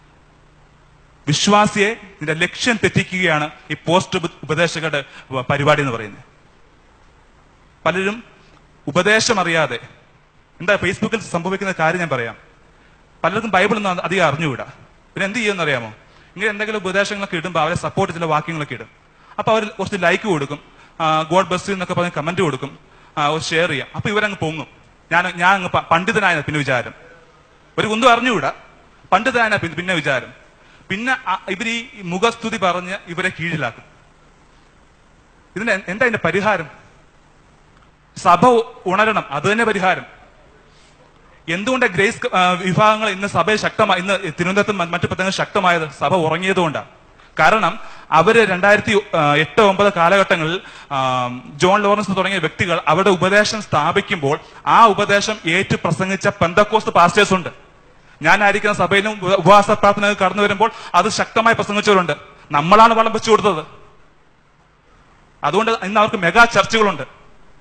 വിശ്വാസിയെ നിന്റെ ലക്ഷ്യം തെറ്റിക്കുകയാണ് ഈ പോസ്റ്റ് ഉപ- ഉപദേശകരുടെ വ- പരിപാടി എന്ന് പറയുന്നത് പലരും ഉപദേശം അറിയാതെ എന്താ ഫേസ്ബുക്കിൽ സംഭവിക്കുന്ന കാര്യം ഞാൻ പറയാം പലർക്കും ബൈബിൾ ഒന്നും അധികം അറിഞ്ഞുകൂടാ പിന്നെ എന്ത് ചെയ്യുമെന്ന് അറിയാമോ ഇങ്ങനെ എന്തെങ്കിലും ഉപദേശങ്ങളൊക്കെ ഇടുമ്പോൾ അവരെ സപ്പോർട്ട് ചില വാക്യങ്ങളൊക്കെ ഇടും അപ്പൊ അവർ കുറച്ച് ലൈക്ക് കൊടുക്കും ഗോഡ് ബസ് എന്നൊക്കെ പറഞ്ഞ് കമന്റ് കൊടുക്കും ഷെയർ ചെയ്യാം അപ്പൊ ഇവരങ്ങ് പൊങ്ങും ഞാൻ ഞാൻ അങ്ങ് പ- പണ്ഡിതനായ പിന്നെ വിചാരം ഒരു കുന്തും അറിഞ്ഞുകൂടാ പണ്ഡിതനായ പിന്നെ പിന്നെ വിചാരം പിന്നെ അ- ഇവര് ഈ മുഖസ്തുതി പറഞ്ഞ് ഇവരെ കീഴിലാക്കും ഇതിന് എ- എന്താ അതിന്റെ പരിഹാരം സഭ ഉ- ഉണരണം അത് തന്നെ പരിഹാരം എന്തുകൊണ്ട് ഗ്രേസ് ക- ആ, വിഭാഗങ്ങൾ ഇന്ന് സഭയിൽ ശക്തമായി ഇന്ന് തിരുവനന്തപുരത്തും മ- മറ്റു പ്രദേശങ്ങൾ ശക്തമായത് സഭ ഉറങ്ങിയതുകൊണ്ടാണ് കാരണം അവര് രണ്ടായിരത്തി ആ, എട്ട് ഒമ്പത് കാലഘട്ടങ്ങളിൽ ആ, ജോൺ ലോറൻസ് തുടങ്ങിയ വ്യക്തികൾ അവരുടെ ഉപദേശം സ്ഥാപിക്കുമ്പോൾ ആ ഉപദേശം ഏറ്റു പ്രസംഗിച്ച പെന്തക്കോസ്റ്റ് പാസ്റ്റേഴ്സ് ഉണ്ട് ഞാനായിരിക്കുന്ന സഭയിലും ഉപ- ഉപവാസ പ്രാർത്ഥന കടന്നു വരുമ്പോൾ അത് ശക്തമായി പ്രസംഗിച്ചവരുണ്ട് നമ്മളാണ് വളം വെച്ചു കൊടുത്തത് അതുകൊണ്ട് ഇന്ന് അവർക്ക് മെഗാ ചർച്ചകളുണ്ട്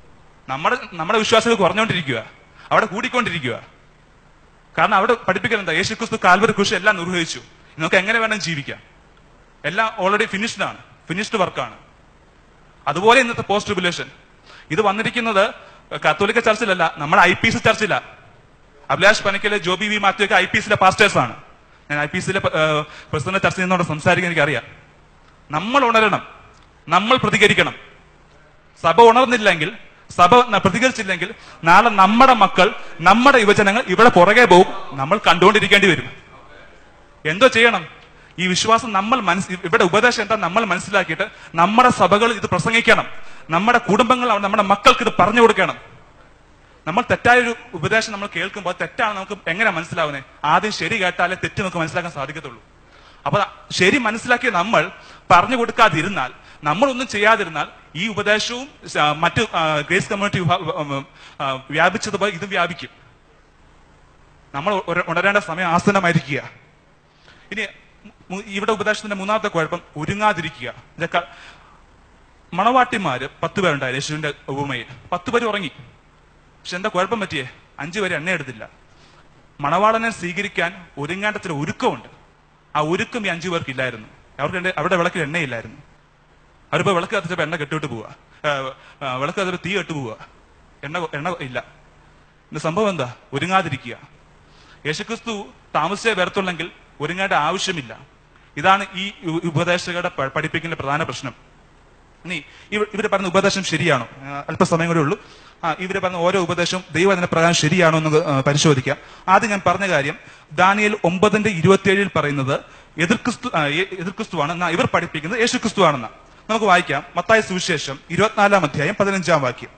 നമ്മുടെ നമ്മുടെ വിശ്വാസങ്ങൾ കുറഞ്ഞുകൊണ്ടിരിക്കുക അവിടെ കൂടിക്കൊണ്ടിരിക്കുക കാരണം അവിടെ പഠിപ്പിക്കൽ എന്താ യേശു ക്രിസ്തു കാൽവരി കൃഷി എല്ലാം നിർവഹിച്ചു നമുക്ക് എങ്ങനെ വേണം ജീവിക്കാം എല്ലാം ഓൾറെഡി ഫിനിഷ്ഡ് ആണ് ഫിനിഷ്ഡ് വർക്കാണ് അതുപോലെ ഇന്നത്തെ പോസ്റ്റ് ട്രിബുലേഷൻ ഇത് വന്നിരിക്കുന്നത് കത്തോലിക്ക ചർച്ചിലല്ല നമ്മുടെ ഐ പി സി ചർച്ചില അഭിലാഷ് പനക്കല് ജോബി വി മാത്യു ഒക്കെ ഐ പി സിയിലെ പാസ്റ്റേഴ്സ് ആണ് ഞാൻ ഐ പി സിയിലെ പ്രസിഡന്റ് ചർച്ച ചെയ്യുന്നതോട് സംസാരിക്കാൻ എനിക്കറിയാം നമ്മൾ ഉണരണം നമ്മൾ പ്രതികരിക്കണം സഭ ഉണർന്നില്ലെങ്കിൽ സഭ ന- പ്രതികരിച്ചില്ലെങ്കിൽ നാളെ നമ്മുടെ മക്കൾ നമ്മുടെ യുവജനങ്ങൾ ഇവിടെ പുറകെ പോകും നമ്മൾ കണ്ടുകൊണ്ടിരിക്കേണ്ടി വരും എന്തോ ചെയ്യണം ഈ വിശ്വാസം നമ്മൾ മനസ് ഇവിടെ ഉപദേശം എന്താ നമ്മൾ മനസ്സിലാക്കിയിട്ട് നമ്മുടെ സഭകൾ ഇത് പ്രസംഗിക്കണം നമ്മുടെ കുടുംബങ്ങൾ നമ്മുടെ മക്കൾക്ക് ഇത് പറഞ്ഞു കൊടുക്കണം നമ്മൾ തെറ്റായ ഒരു ഉപദേശം നമ്മൾ കേൾക്കുമ്പോൾ തെറ്റാണ് നമുക്ക് എങ്ങനെ മനസ്സിലാവുന്നത് ആദ്യം ശരി കേട്ടാലേ തെറ്റ് നമുക്ക് മനസ്സിലാക്കാൻ സാധിക്കത്തുള്ളൂ അപ്പൊ ശരി മനസ്സിലാക്കിയ നമ്മൾ പറഞ്ഞു കൊടുക്കാതിരുന്നാൽ നമ്മളൊന്നും ചെയ്യാതിരുന്നാൽ ഈ ഉപദേശവും ആ, മറ്റ് ആ, ഗ്രേസ് കമ്മ്യൂണിറ്റി വിഭാ- ഉം, ആ, വ്യാപിച്ചതുപോലെ ഇതും വ്യാപിക്കും നമ്മൾ ഉര- ഉണരേണ്ട സമയം ആസന്നമായിരിക്കുക ഇനി മു- ഇവിടെ ഉപദേശത്തിന്റെ മൂന്നാമത്തെ കുഴപ്പം ഒരുങ്ങാതിരിക്കുക ഇതൊക്കെ മണവാട്ടിമാര് പത്ത് പേരുണ്ടായിരുന്നു യേശുവിന്റെ ഉപമയിൽ പത്ത് പേര് ഉറങ്ങി പക്ഷെ എന്താ കുഴപ്പം പറ്റിയേ അഞ്ചു പേര് എണ്ണ എടുത്തില്ല മണവാളനെ സ്വീകരിക്കാൻ ഒരുങ്ങേണ്ട ചില ഒരുക്കമുണ്ട് ആ ഒരുക്കം ഈ അഞ്ചു പേർക്ക് ഇല്ലായിരുന്നു അവർക്ക് എണ്ണ- അവരുടെ വിളക്കിൽ എണ്ണയില്ലായിരുന്നു അവരിപ്പോ വിളക്ക് കത്തിച്ചപ്പോ എണ്ണ കെട്ടിവിട്ട് പോവുക ആ, ആ, വിളക്ക് കത്തിച്ചപ്പോ തീ കെട്ടു പോവുക എണ്ണ എണ്ണ ഇല്ല ഇന്ന് സംഭവം എന്താ ഒരുങ്ങാതിരിക്കുക യേശുക്രിസ്തു താമസിച്ചേ വരത്തുള്ളെങ്കിൽ ഒരുങ്ങേണ്ട ആവശ്യമില്ല ഇതാണ് ഈ ഉ- ഉപദേശകരുടെ പ- പഠിപ്പിക്കുന്ന പ്രധാന പ്രശ്നം ഇനി ഇവ- ഇവര് പറഞ്ഞ ഉപദേശം ശരിയാണോ ആ, അല്പസമയം കൂടെ ഉള്ളൂ ആ ഇവര് പറഞ്ഞ ഓരോ ഉപദേശവും ദൈവത്തിന്റെ പ്രകാരം ശരിയാണോ എന്ന് ആ, പരിശോധിക്കാം ആദ്യം ഞാൻ പറഞ്ഞ കാര്യം ദാനിയൽ ഒമ്പതിന്റെ ഇരുപത്തിയേഴിൽ പറയുന്നത് എതിർക്രിസ്തു ആ, എ- എതിർക്രിസ്തുവാണ് എന്നാ ഇവർ പഠിപ്പിക്കുന്നത് യേശുക്രിസ്തു ആണെന്ന നമുക്ക് വായിക്കാം മത്തായ സുവിശേഷം ഇരുപത്തിനാലാം അധ്യായം പതിനഞ്ചാം വാക്യം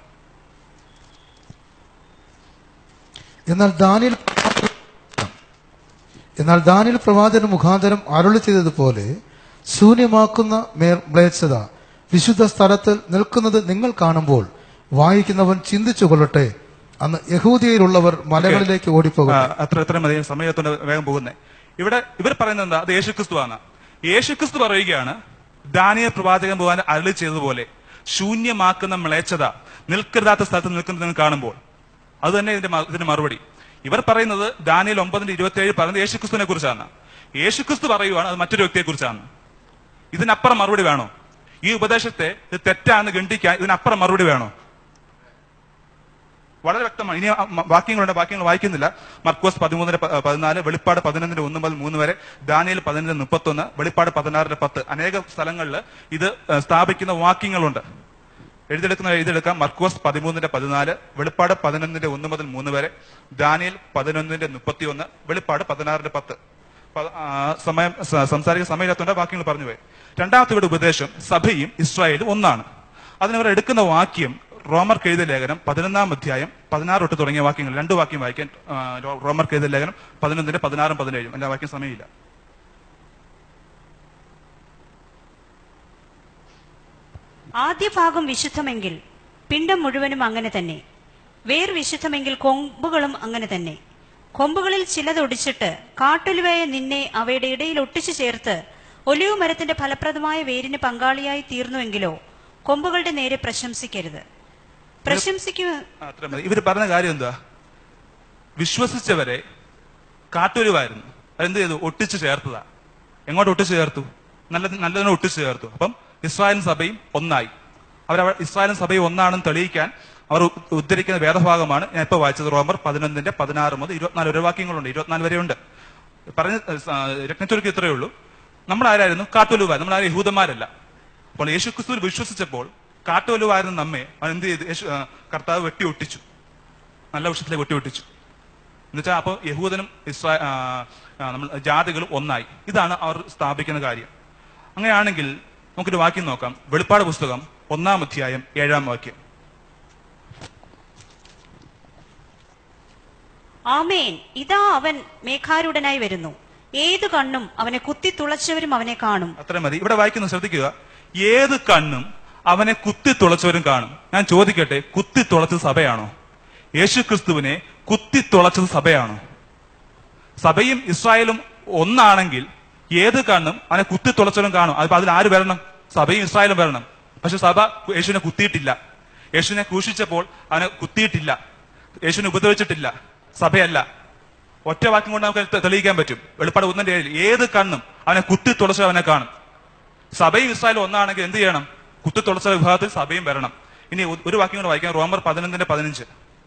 എന്നാൽ ദാനിയൽ എന്നാൽ ദാനിയൽ പ്രവാചന മുഖാന്തരം അരുളി ചെയ്തതുപോലെ ശൂന്യമാക്കുന്ന മേർ മ്ലേച്ഛത വിശുദ്ധ സ്ഥലത്തിൽ നിൽക്കുന്നത് നിങ്ങൾ കാണുമ്പോൾ വായിക്കുന്നവൻ ചിന്തിച്ചു കൊള്ളട്ടെ അന്ന് യഹൂദിയയിലുള്ളവർ മലകളിലേക്ക് ഓടിപ്പോകും ആ, അത്ര എത്ര മതി സമയത്തോണ്ട് വേഗം പോകുന്നത് ഇവിടെ ഇവർ പറയുന്നത് എന്താ അത് യേശുക്രിസ്തു ആണ് യേശുക്രിസ്തു പറയുകയാണ് ദാനിയ പ്രവാചകൻ പോകാൻ അരളി ചെയ്തതുപോലെ ശൂന്യമാക്കുന്ന മ്ലേച്ഛത നിൽക്കരുതാത്ത സ്ഥലത്ത് നിൽക്കുന്നത് നിങ്ങൾ കാണുമ്പോൾ അത് തന്നെ ഇതിന്റെ മ- ഇതിന്റെ മറുപടി ഇവർ പറയുന്നത് ദാനിയൽ ഒമ്പതിന്റെ ഇരുപത്തി ഏഴ് പറയുന്നത് യേശുക്രിസ്തുവിനെ കുറിച്ചാണ് യേശുക്രിസ്തു പറയുവാണ് അത് മറ്റൊരു വ്യക്തിയെ കുറിച്ചാണ് ഇതിനപ്പുറം മറുപടി വേണോ ഈ ഉപദേശത്തെ ഇത് തെറ്റാന്ന് ഗണ്ടിക്കാൻ ഇതിനപ്പുറം മറുപടി വേണോ വളരെ വ്യക്തമാണ് ഇനി ആ മ- വാക്യങ്ങളുണ്ട് വാക്യങ്ങൾ വായിക്കുന്നില്ല മർക്കോസ് പതിമൂന്നിന് പ- പതിനാല് വെളിപ്പാട് പതിനൊന്നിന് ഒന്ന് മുതൽ മൂന്ന് വരെ ദാനിയൽ പതിനൊന്നിന് മുപ്പത്തൊന്ന് വെളിപ്പാട് പതിനാറിന് പത്ത് അനേക സ്ഥലങ്ങളിൽ ഇത് ഏഹ്, സ്ഥാപിക്കുന്ന വാക്യങ്ങളുണ്ട് എഴുതിയെടുക്കുന്ന എഴുതിയെടുക്കാം മർക്കോസ് പതിമൂന്നിന്റെ പതിനാല് വെളിപ്പാട് പതിനൊന്നിന്റെ ഒന്ന് മുതൽ മൂന്ന് വരെ ദാനിയൽ പതിനൊന്നിന്റെ മുപ്പത്തി ഒന്ന് വെളിപ്പാട് പതിനാറിന്റെ പത്ത് പ- ആ, സമയം സ- സംസാരിക്കാൻ സമയമില്ലാത്തതുകൊണ്ട് വാക്യങ്ങൾ പറഞ്ഞു പോയി രണ്ടാമത്തെ ഇവിടെ ഉപദേശം സഭയും ഇസ്രായേലും ഒന്നാണ് അതിനവർ എടുക്കുന്ന വാക്യം റോമർക്ക് എഴുതിയ ലേഖനം പതിനൊന്നാം അധ്യായം പതിനാറ് തൊട്ട് തുടങ്ങിയ വാക്യങ്ങൾ രണ്ട് വാക്യം വായിക്കാൻ ആ, റോ- റോമർക്ക് എഴുതിയ ലേഖനം പതിനൊന്നിന്റെ പതിനാറും പതിനേഴും എല്ലാ വാക്യം സമയമില്ല ആദ്യ ഭാഗം വിശുദ്ധമെങ്കിൽ പിണ്ടം മുഴുവനും അങ്ങനെ തന്നെ വേർ വിശുദ്ധമെങ്കിൽ കൊമ്പുകളും അങ്ങനെ തന്നെ കൊമ്പുകളിൽ ചിലത് ഒടിച്ചിട്ട് കാട്ടൊലിവായ നിന്നെ അവയുടെ ഇടയിൽ ഒട്ടിച്ചു ചേർത്ത് ഒലിവ് മരത്തിന്റെ ഫലപ്രദമായ വേരിന് പങ്കാളിയായി തീർന്നുവെങ്കിലോ കൊമ്പുകളുടെ നേരെ പ്രശംസിക്കരുത് പ്രശംസിക്കു ആ, അത്ര മതി ഇവർ പറഞ്ഞ കാര്യം എന്താ വിശ്വസിച്ചവരെ കാട്ടൊരുവായിരുന്നു അതെന്ത് ചെയ്തു ഒട്ടിച്ചു ചേർത്തതാ എങ്ങോട്ട് ഒട്ടിച്ചു ചേർത്തു നല്ല നല്ലതിനെ ഒട്ടിച്ചു ചേർത്തു അപ്പം ഇസ്രായേൽ സഭയും ഒന്നായി അവർ ഇസ്രായേൽ സഭയും ഒന്നാണെന്ന് തെളിയിക്കാൻ അവർ ഉ- ഉദ്ധരിക്കുന്ന വേദഭാഗമാണ് ഞാൻ ഇപ്പൊ വായിച്ചത് റോമർ പതിനൊന്നിന്റെ പതിനാറ് മുതൽ ഇരുപത്തിനാല് ഒരു വാക്യങ്ങളുണ്ട് ഇരുപത്തിനാല് വരെ ഉണ്ട് പറഞ്ഞ രത്നച്ചുരുക്ക് ഇത്രയേ ഉള്ളൂ നമ്മൾ ആരായിരുന്നു കാട്ടൊലുവാർ നമ്മൾ ആരും യഹൂദന്മാരല്ല അപ്പോൾ യേശു ക്രിസ്തുവിൽ വിശ്വസിച്ചപ്പോൾ കാട്ടൊലുവായിരുന്ന നമ്മെ അവൻ എന്ത് ചെയ്തു യേശു ആ, കർത്താവ് വെട്ടി ഒട്ടിച്ചു നല്ല വൃക്ഷത്തിലേക്ക് വെട്ടി ഒട്ടിച്ചു എന്നുവെച്ചാൽ അപ്പോൾ യഹൂദനും ഇസ്രാ ആ, ആ, നമ്മൾ ജാതികളും ഒന്നായി ഇതാണ് അവർ സ്ഥാപിക്കുന്ന കാര്യം അങ്ങനെയാണെങ്കിൽ നമുക്കൊരു വാക്യം നോക്കാം വെളിപ്പാട് പുസ്തകം ഒന്നാം അധ്യായം ഏഴാം വാക്യം ആമേൻ ഇതാ അവൻ മേഘാരൂഢനായി വരുന്നു ഏതു കണ്ണും അവനെ കുത്തി തുളച്ചവരും അവനെ കാണും അത്ര മതി ഇവിടെ വായിക്കുന്നത് ശ്രദ്ധിക്കുക ഏത് കണ്ണും അവനെ കുത്തി തുളച്ചവരും കാണും ഞാൻ ചോദിക്കട്ടെ കുത്തി തുളച്ചത് സഭയാണോ യേശു ക്രിസ്തുവിനെ കുത്തി തുളച്ചത് സഭയാണോ സഭയും ഇസ്രായേലും ഒന്നാണെങ്കിൽ ഏത് കണ്ണും അവനെ കുത്തി തുളച്ചവരും കാണും അതിപ്പോ അതിൽ ആര് വരണം സഭയും ഇസ്രായേലും വരണം പക്ഷെ സഭ യേശുവിനെ കുത്തിയിട്ടില്ല യേശുവിനെ ക്രൂശിച്ചപ്പോൾ അവനെ കുത്തിയിട്ടില്ല യേശുവിനെ ഉപദ്രവിച്ചിട്ടില്ല സഭയല്ല ഒറ്റ വാക്യം കൊണ്ട് നമുക്ക് തെ- തെളിയിക്കാൻ പറ്റും വെളിപ്പാട് ഒന്നിന്റെ ഏഴിൽ ഏത് കണ്ണും അവനെ കുത്തി തുളച്ച അവനെ കാണും സഭയും ഇസ്രായേലും ഒന്നാണെങ്കിൽ എന്ത് ചെയ്യണം കുത്തി തുളച്ച വിഭാഗത്തിൽ സഭയും വരണം ഇനി ഒ- ഒരു വാക്യം കൂടെ വായിക്കാം റോമർ പതിനൊന്നിന്റെ പതിനഞ്ച്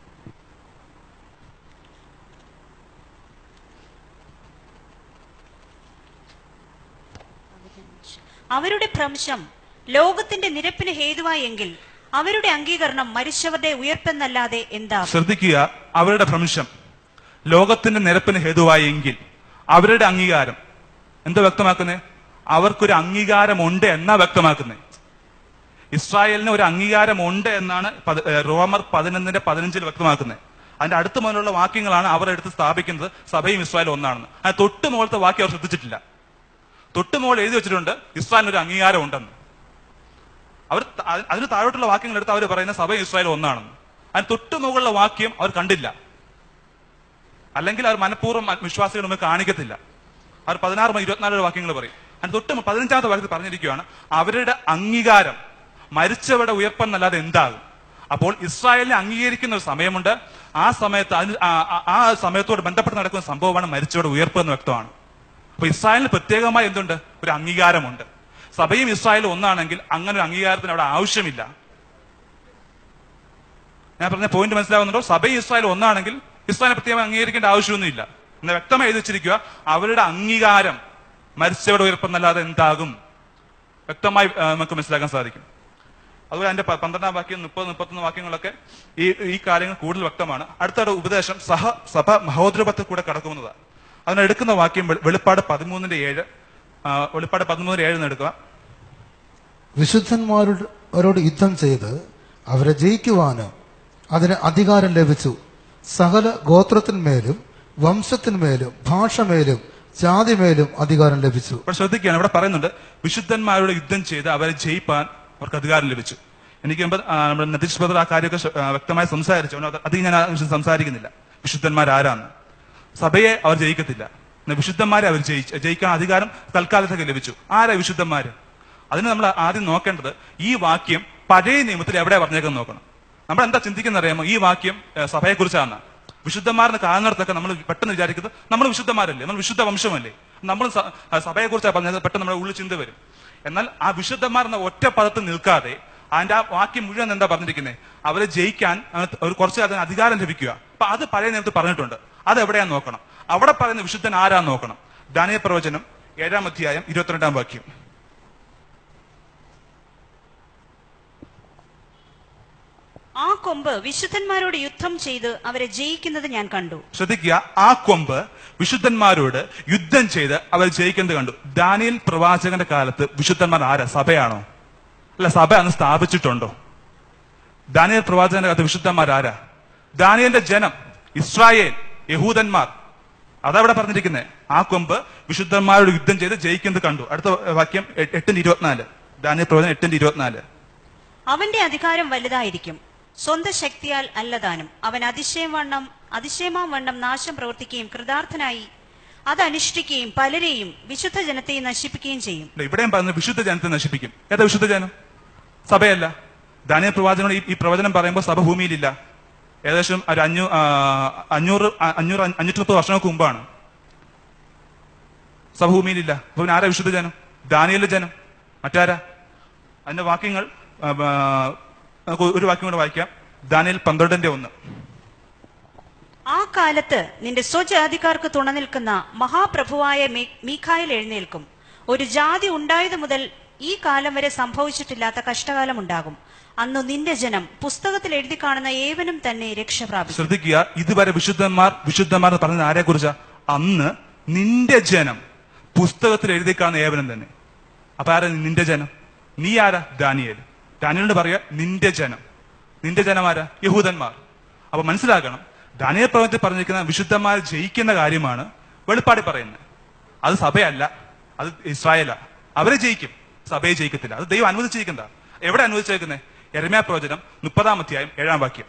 അവരുടെ ഭ്രംശം ലോകത്തിന്റെ നിരപ്പിന് ഹേതുവായെങ്കിൽ അവരുടെ അംഗീകരണം മരിച്ചവരുടെ ഉയർപ്പെന്നല്ലാതെ എന്താ ശ്രദ്ധിക്കുക അവരുടെ ഭ്രംശം ലോകത്തിന്റെ നിരപ്പിന് ഹേതുവായെങ്കിൽ അവരുടെ അംഗീകാരം എന്താ വ്യക്തമാക്കുന്നത് അവർക്കൊരു അംഗീകാരമുണ്ട് എന്നാ വ്യക്തമാക്കുന്നത് ഇസ്രായേലിന് ഒരു അംഗീകാരമുണ്ട് എന്നാണ് പത്- ഏ, റോമർ പതിനൊന്നിന്റെ പതിനഞ്ചിൽ വ്യക്തമാക്കുന്നത് അതിന്റെ അടുത്ത മുതലുള്ള വാക്യങ്ങളാണ് അവർ എടുത്ത് സ്ഥാപിക്കുന്നത് സഭയും ഇസ്രായേലും ഒന്നാണെന്ന് അത് തൊട്ട് മുകളത്തെ വാക്യം അവർ ശ്രദ്ധിച്ചിട്ടില്ല തൊട്ട് മുകൾ എഴുതി വെച്ചിട്ടുണ്ട് ഇസ്രായേലിന് ഒരു അംഗീകാരം ഉണ്ടെന്ന് അവർ ത- അതി- അതിന് താഴോട്ടുള്ള വാക്യങ്ങൾ എടുത്ത് അവർ പറയുന്ന സഭ ഇസ്രായേൽ ഒന്നാണെന്ന് അതിന് തൊട്ട് മുകളിലുള്ള വാക്യം അവർ കണ്ടില്ല അല്ലെങ്കിൽ അവർ മനഃപൂർവ്വം മ- വിശ്വാസികൾ മുമ്പ് കാണിക്കത്തില്ല അവർ പതിനാറ് മുതൽ ഇരുപത്തിനാല് വാക്യങ്ങൾ പറയും അതിന് തൊട്ട് മു- പതിനഞ്ചാമത്തെ വാക്യത്തിൽ പറഞ്ഞിരിക്കുകയാണ് അവരുടെ അംഗീകാരം മരിച്ചവരുടെ ഉയർപ്പെന്നല്ലാതെ എന്താകും അപ്പോൾ ഇസ്രായേലിനെ അംഗീകരിക്കുന്ന ഒരു സമയമുണ്ട് ആ സമയത്ത് അതിന് ആ- ആ- ആ സമയത്തോട് ബന്ധപ്പെട്ട് നടക്കുന്ന സംഭവമാണ് മരിച്ചവരുടെ ഉയർപ്പ് എന്ന് വ്യക്തമാണ് അപ്പൊ ഇസ്രായേലിന് പ്രത്യേകമായി എന്തുണ്ട് ഒരു അംഗീകാരമുണ്ട് സഭയും ഇസ്രായേലും ഒന്നാണെങ്കിൽ അങ്ങനെ ഒരു അംഗീകാരത്തിന് അവിടെ ആവശ്യമില്ല ഞാൻ പറഞ്ഞ പോയിന്റ് മനസ്സിലാവുന്നുണ്ടോ സഭയും ഇസ്രായേലും ഒന്നാണെങ്കിൽ ഇസ്രായേലിനെ പ്രത്യേകം അംഗീകരിക്കേണ്ട ആവശ്യമൊന്നുമില്ല എന്ന് വ്യക്തമായി എഴുതി വെച്ചിരിക്കുക അവരുടെ അംഗീകാരം മരിച്ചവരുടെ ഉയർപ്പെന്നല്ലാതെ എന്താകും വ്യക്തമായി ആ, നമുക്ക് മനസ്സിലാക്കാൻ സാധിക്കും അതുപോലെ അതിന്റെ പ- പന്ത്രണ്ടാം വാക്യം മുപ്പത് മുപ്പത്തൊന്ന് വാക്യങ്ങളൊക്കെ ഈ ഈ കാര്യങ്ങൾ കൂടുതൽ വ്യക്തമാണ് അടുത്ത ഉപദേശം സഹ സഭ മഹോദ്രപത്തിൽ കൂടെ കടക്കുന്നതാണ് അതിനെടുക്കുന്ന വാക്യം വെ- വെളിപ്പാട് പതിമൂന്നിന്റെ ഏഴ് ആ, വെളിപ്പാട് പതിമൂന്നിന്റെ ഏഴ് എന്ന് എടുക്കുക വിശുദ്ധന്മാരോട് അവരോട് യുദ്ധം ചെയ്ത് അവരെ ജയിക്കുവാന് അതിന് അധികാരം ലഭിച്ചു സകല ഗോത്രത്തിന്മേലും വംശത്തിന്മേലും ഭാഷമേലും ജാതിമേലും അധികാരം ലഭിച്ചു ഇവിടെ ശ്രദ്ധിക്കുകയാണ് ഇവിടെ പറയുന്നുണ്ട് വിശുദ്ധന്മാരോട് യുദ്ധം ചെയ്ത് അവരെ ജയിപ്പാൻ അവർക്ക് അധികാരം ലഭിച്ചു എനിക്ക് മുമ്പ് ആ, നമ്മുടെ നതീഷ് ബദർ ആ കാര്യമൊക്കെ ശ- ആ, വ്യക്തമായി സംസാരിച്ചു അതുകൊണ്ട് അത് അധികം ഞാൻ ആ വിഷയം സംസാരിക്കുന്നില്ല വിശുദ്ധന്മാർ ആരാന്ന് സഭയെ അവർ ജയിക്കത്തില്ല എന്നാൽ വിശുദ്ധന്മാരെ അവർ ജയിച്ച് ജയിക്കാൻ അധികാരം തൽക്കാലത്തേക്ക് ലഭിച്ചു ആരാ വിശുദ്ധന്മാര് അതിന് നമ്മൾ ആദ്യം നോക്കേണ്ടത് ഈ വാക്യം പഴയ നിയമത്തിൽ എവിടെ പറഞ്ഞേക്കെന്ന് നോക്കണം നമ്മൾ എന്താ ചിന്തിക്കുന്ന അറിയാമോ ഈ വാക്യം സഭയെ കുറിച്ചാണ് വിശുദ്ധന്മാരെന്ന് കാണുന്നിടത്തൊക്കെ നമ്മൾ പെട്ടെന്ന് വിചാരിക്കുന്നത് നമ്മൾ വിശുദ്ധന്മാരല്ലേ നമ്മൾ വിശുദ്ധ വംശമല്ലേ നമ്മൾ സഭയെ കുറിച്ചാണ് പറഞ്ഞത് പെട്ടെന്ന് നമ്മുടെ ഉള്ളിൽ ചിന്ത വരും എന്നാൽ ആ വിശുദ്ധന്മാർ എന്ന ഒറ്റ പദത്തിൽ നിൽക്കാതെ അതിന്റെ ആ വാക്യം മുഴുവൻ എന്താ പറഞ്ഞിരിക്കുന്നത് അവരെ ജയിക്കാൻ അതിന് ഒരു കുറച്ച് അതിന് അധികാരം ലഭിക്കുക അപ്പൊ അത് പഴയ നേരത്ത് പറഞ്ഞിട്ടുണ്ട് അത് എവിടെയാന്ന് നോക്കണം അവിടെ പറയുന്ന വിശുദ്ധൻ ആരാന്ന് നോക്കണം ദാനിയ പ്രവചനം ഏഴാം അധ്യായം ഇരുപത്തിരണ്ടാം വാക്യം ആ കൊമ്പ് വിശുദ്ധന്മാരോട് യുദ്ധം ചെയ്ത് അവരെ ജയിക്കുന്നത് ഞാൻ കണ്ടു ശ്രദ്ധിക്കുക ആ കൊമ്പ് വിശുദ്ധന്മാരോട് യുദ്ധം ചെയ്ത് അവർ ജയിക്കുന്നത് കണ്ടു ദാനിയൽ പ്രവാചകന്റെ കാലത്ത് വിശുദ്ധന്മാർ ആരാ സഭയാണോ അല്ല സഭ അന്ന് സ്ഥാപിച്ചിട്ടുണ്ടോ ദാനിയൽ പ്രവാചകന്റെ കാലത്ത് വിശുദ്ധന്മാർ ആരാ ദാനിയലിന്റെ ജനം ഇസ്രായേൽ യഹൂദന്മാർ അതവിടെ പറഞ്ഞിരിക്കുന്നത് ആ കൊമ്പ് വിശുദ്ധന്മാരോട് യുദ്ധം ചെയ്ത് ജയിക്കുന്നത് കണ്ടു അടുത്ത വാക്യം എ- എട്ടിന്റെ ഇരുപത്തിനാല് ദാനിയൽ പ്രവചനം എട്ടിന്റെ ഇരുപത്തിനാല് അവന്റെ അധികാരം വലുതായിരിക്കും സ്വന്തം ശക്തിയാൽ അല്ലതാനും അവൻ അതിശയം വണ്ണം അതിശയമാം വണ്ണം നാശം പ്രവർത്തിക്കുകയും കൃതാർത്ഥനായി അത് അനുഷ്ഠിക്കുകയും പലരെയും വിശുദ്ധ ജനത്തെയും നശിപ്പിക്കുകയും ചെയ്യും ഇല്ല, ഇവിടെയും പറയുന്നത് വിശുദ്ധ ജനത്തെ നശിപ്പിക്കും ഏതാ വിശുദ്ധ ജനം സഭയല്ല ദാനിയ പ്രവാചകൻ ഈ- ഈ പ്രവചനം പറയുമ്പോൾ സഭ ഭൂമിയിലില്ല ഏകദേശം ഒരു അഞ്ഞൂ ആ, അഞ്ഞൂറ് ആ, അഞ്ഞൂറ് അഞ്ഞ് അഞ്ഞൂറ്റി മുപ്പത് വർഷങ്ങൾക്ക് മുമ്പാണ് സഭ ഭൂമിയിലില്ല അപ്പൊ പിന്നെ ആരാ വിശുദ്ധ ജനം ദാനിയലിന്റെ ജനം മറ്റാരാ അതിന്റെ വാക്യങ്ങൾ ആ, ആ, നമുക്ക് ഒരു വാക്യം കൂടെ വായിക്കാം ദാനിയൽ പന്ത്രണ്ടിന്റെ ഒന്ന് ആ കാലത്ത് നിന്റെ സ്വജാതിക്കാർക്ക് തുണ നിൽക്കുന്ന മഹാപ്രഭുവായ മീ- മീഖായിൽ എഴുന്നേൽക്കും ഒരു ജാതി ഉണ്ടായതു മുതൽ ഈ കാലം വരെ സംഭവിച്ചിട്ടില്ലാത്ത കഷ്ടകാലം ഉണ്ടാകും അന്ന് നിന്റെ ജനം പുസ്തകത്തിൽ എഴുതി കാണുന്ന ഏവനും തന്നെ രക്ഷ പ്രാപിക്കും ശ്രദ്ധിക്കുക ഇതുവരെ വിശുദ്ധന്മാർ വിശുദ്ധന്മാർ എന്ന് പറഞ്ഞത് ആരെ കുറിച്ചാ അന്ന് നിന്റെ ജനം പുസ്തകത്തിൽ എഴുതി കാണുന്ന ഏവനും തന്നെ അപ്പൊ ആരാ നിന്റെ ജനം നീ ആരാ ദാനിയേൽ ദാനിയലിനോട് പറയാ നിന്റെ ജനം നിന്റെ ജനം ആരാ യഹൂദന്മാർ അപ്പൊ മനസ്സിലാക്കണം ദാനിയൽ പ്രവചനത്തിൽ പറഞ്ഞിരിക്കുന്ന വിശുദ്ധന്മാർ ജയിക്കുന്ന കാര്യമാണ് വെളിപ്പാടി പറയുന്നത് അത് സഭയല്ല അത് ഇസ്രായേല അവരെ ജയിക്കും സഭയെ ജയിക്കത്തില്ല അത് ദൈവം അനുവദിച്ചിരിക്കുന്നതാ എവിടെ അനുവദിച്ചേക്കുന്നത് എരമ്യാ പ്രവചനം മുപ്പതാം അധ്യായം ഏഴാം വാക്യം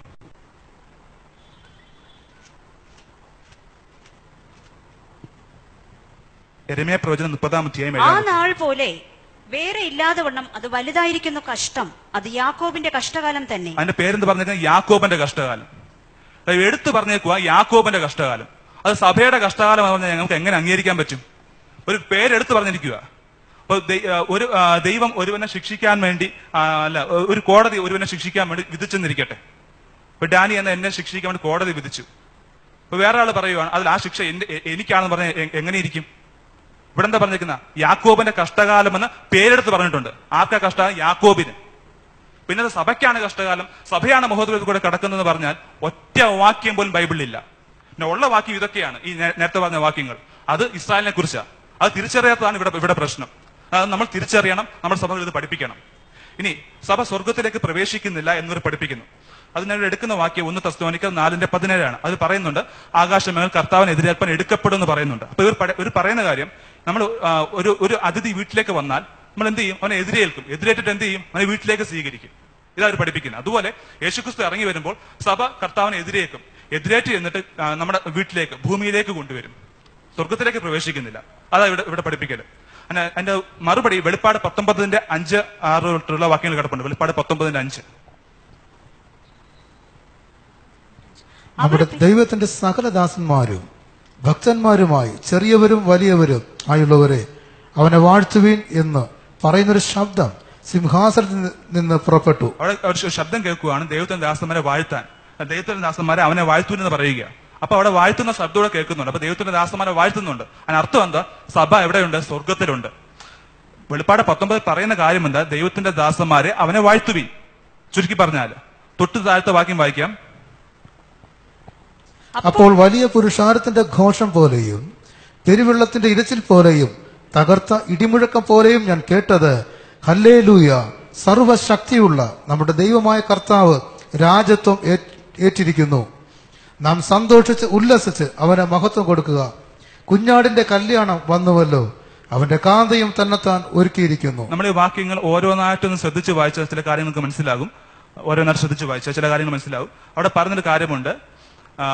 എരമ്യാ പ്രവചനം മുപ്പതാം അധ്യായം ആ ഏഴാം വാക്യം. നാൾ പോലെ വേറെ ഇല്ലാതെ വണ്ണം അത് വലുതായിരിക്കുന്ന കഷ്ടം അത് യാക്കോബിന്റെ കഷ്ടകാലം തന്നെ അതിന്റെ പേരെന്ത് പറഞ്ഞേക്കുന്നത് യാക്കോബന്റെ കഷ്ടകാലം അതായത് എടുത്തു പറഞ്ഞേക്കുക യാക്കോബന്റെ കഷ്ടകാലം അത് സഭയുടെ കഷ്ടകാലം എന്ന് പറഞ്ഞാൽ ഞങ്ങൾക്ക് എങ്ങനെ അംഗീകരിക്കാൻ പറ്റും ഒരു പേരെടുത്ത് പറഞ്ഞിരിക്കുക അപ്പൊ ദൈ- ആ, ഒരു ആ, ദൈവം ഒരുവനെ ശിക്ഷിക്കാൻ വേണ്ടി ആ, അല്ല ഒരു കോടതി ഒരുവനെ ശിക്ഷിക്കാൻ വേണ്ടി വിധിച്ചെന്നിരിക്കട്ടെ ഇപ്പൊ ഡാനി എന്ന എന്നെ ശിക്ഷിക്കാൻ വേണ്ടി കോടതി വിധിച്ചു അപ്പൊ വേറെ ആൾ പറയുവാണ് അതിൽ ആ ശിക്ഷ എന്റെ എ- എനിക്കാണെന്ന് പറഞ്ഞ എങ്ങനെ ഇരിക്കും ഇവിടെ എന്താ പറഞ്ഞിരിക്കുന്ന യാക്കോബിന്റെ കഷ്ടകാലം എന്ന് പേരെടുത്ത് പറഞ്ഞിട്ടുണ്ട് ആർക്കാ കഷ്ടകാലം യാക്കോബിന് പിന്നെ അത് സഭയ്ക്കാണ് കഷ്ടകാലം സഭയാണ് മഹോദരത്തിൽ കൂടെ കിടക്കുന്നതെന്ന് പറഞ്ഞാൽ ഒറ്റ വാക്യം പോലും ബൈബിളിലില്ല പിന്നെ ഉള്ള വാക്യം ഇതൊക്കെയാണ് ഈ നേ- നേരത്തെ പറഞ്ഞ വാക്യങ്ങൾ അത് ഇസ്രായേലിനെ കുറിച്ചാണ് അത് തിരിച്ചറിയാത്തതാണ് ഇവിടെ ഇവിടെ പ്രശ്നം അത് നമ്മൾ തിരിച്ചറിയണം നമ്മൾ സഭകൾ ഇത് പഠിപ്പിക്കണം ഇനി സഭ സ്വർഗത്തിലേക്ക് പ്രവേശിക്കുന്നില്ല എന്നവർ പഠിപ്പിക്കുന്നു അത് ഞങ്ങൾ എടുക്കുന്ന വാക്യം ഒന്ന് തസ്തോനിക്ക നാലിന്റെ പതിനേഴാണ് അത് പറയുന്നുണ്ട് ആകാശമേൽ കർത്താവിന് എതിരേൽപ്പാൻ എടുക്കപ്പെടും എന്ന് പറയുന്നുണ്ട് അപ്പൊ ഇവർ പട- ഇവർ പറയുന്ന കാര്യം നമ്മൾ ആ, ഒരു ഒരു അതിഥി വീട്ടിലേക്ക് വന്നാൽ നമ്മൾ എന്ത് ചെയ്യും അവനെ എതിരേൽക്കും എതിരേറ്റിട്ട് എന്ത് ചെയ്യും അവനെ വീട്ടിലേക്ക് സ്വീകരിക്കും ഇതാ അവർ പഠിപ്പിക്കുന്നത് അതുപോലെ യേശുക്രിസ്തു ഇറങ്ങി വരുമ്പോൾ സഭ കർത്താവിനെ എതിരേക്കും എതിരേറ്റ് എന്നിട്ട് ആ, നമ്മുടെ വീട്ടിലേക്ക് ഭൂമിയിലേക്ക് കൊണ്ടുവരും സ്വർഗത്തിലേക്ക് പ്രവേശിക്കുന്നില്ല അതാ ഇവിടെ ഇവിടെ പഠിപ്പിക്കല് അന- അതിന്റെ മറുപടി വെളിപ്പാട് പത്തൊമ്പതിന്റെ അഞ്ച് ആറ് തൊട്ടുള്ള വാക്യങ്ങൾ കിടപ്പുണ്ട് വെളിപ്പാട് പത്തൊമ്പതിന്റെ അഞ്ച് നമ്മുടെ ദൈവത്തിന്റെ സകല ദാസന്മാരും ഭക്തന്മാരുമായി ചെറിയവരും വലിയവരും ആയുള്ളവരെ അവനെ വാഴ്ത്തുവീൻ എന്ന് പറയുന്നൊരു ശബ്ദം സിംഹാസനത്തിൽ നിന്ന് നിന്ന് പുറപ്പെട്ടു അവിടെ ഒരു ശ- ശബ്ദം കേൾക്കുകയാണ് ദൈവത്തിന്റെ ദാസന്മാരെ വാഴ്ത്താൻ ദൈവത്തിന്റെ ദാസന്മാരെ അവനെ വാഴ്ത്തൂ എന്ന് പറയുക അപ്പൊ അവിടെ വാഴ്ത്തുന്ന ശബ്ദം കേൾക്കുന്നുണ്ട് അപ്പൊ ദൈവത്തിന്റെ ദാസന്മാരെ വാഴ്ത്തുന്നുണ്ട് അതിന് അർത്ഥം എന്താ സഭ എവിടെയുണ്ട് സ്വർഗത്തിലുണ്ട് വെളിപ്പാട് പത്തൊമ്പത് പറയുന്ന കാര്യം എന്താ ദൈവത്തിന്റെ ദാസന്മാരെ അവനെ വാഴ്ത്തുവീൻ ചുരുക്കി പറഞ്ഞാൽ തൊട്ട് താഴത്തെ വാക്യം വായിക്കാം അപ്പോൾ വലിയ പുരുഷാരത്തിന്റെ ഘോഷം പോലെയും പെരുവെള്ളത്തിന്റെ ഇരച്ചിൽ പോലെയും തകർത്ത ഇടിമുഴക്കം പോലെയും ഞാൻ കേട്ടത് ഹല്ലേലൂയ സർവശക്തിയുള്ള നമ്മുടെ ദൈവമായ കർത്താവ് രാജത്വം ഏറ്റ്- ഏറ്റിരിക്കുന്നു നാം സന്തോഷിച്ച് ഉല്ലസിച്ച് അവന് മഹത്വം കൊടുക്കുക കുഞ്ഞാടിന്റെ കല്യാണം വന്നുവല്ലോ അവന്റെ കാന്തയും തന്നെത്താൻ ഒരുക്കിയിരിക്കുന്നു നമ്മൾ ഈ വാക്യങ്ങൾ ഓരോന്നായിട്ടൊന്ന് ശ്രദ്ധിച്ച് വായിച്ചാൽ ചില കാര്യങ്ങൾ നമുക്ക് മനസ്സിലാകും ഓരോന്നായിട്ട് ശ്രദ്ധിച്ച് വായിച്ചാൽ ചില കാര്യങ്ങൾ മനസ്സിലാകും അവിടെ പറഞ്ഞൊരു കാര്യമുണ്ട് ആ,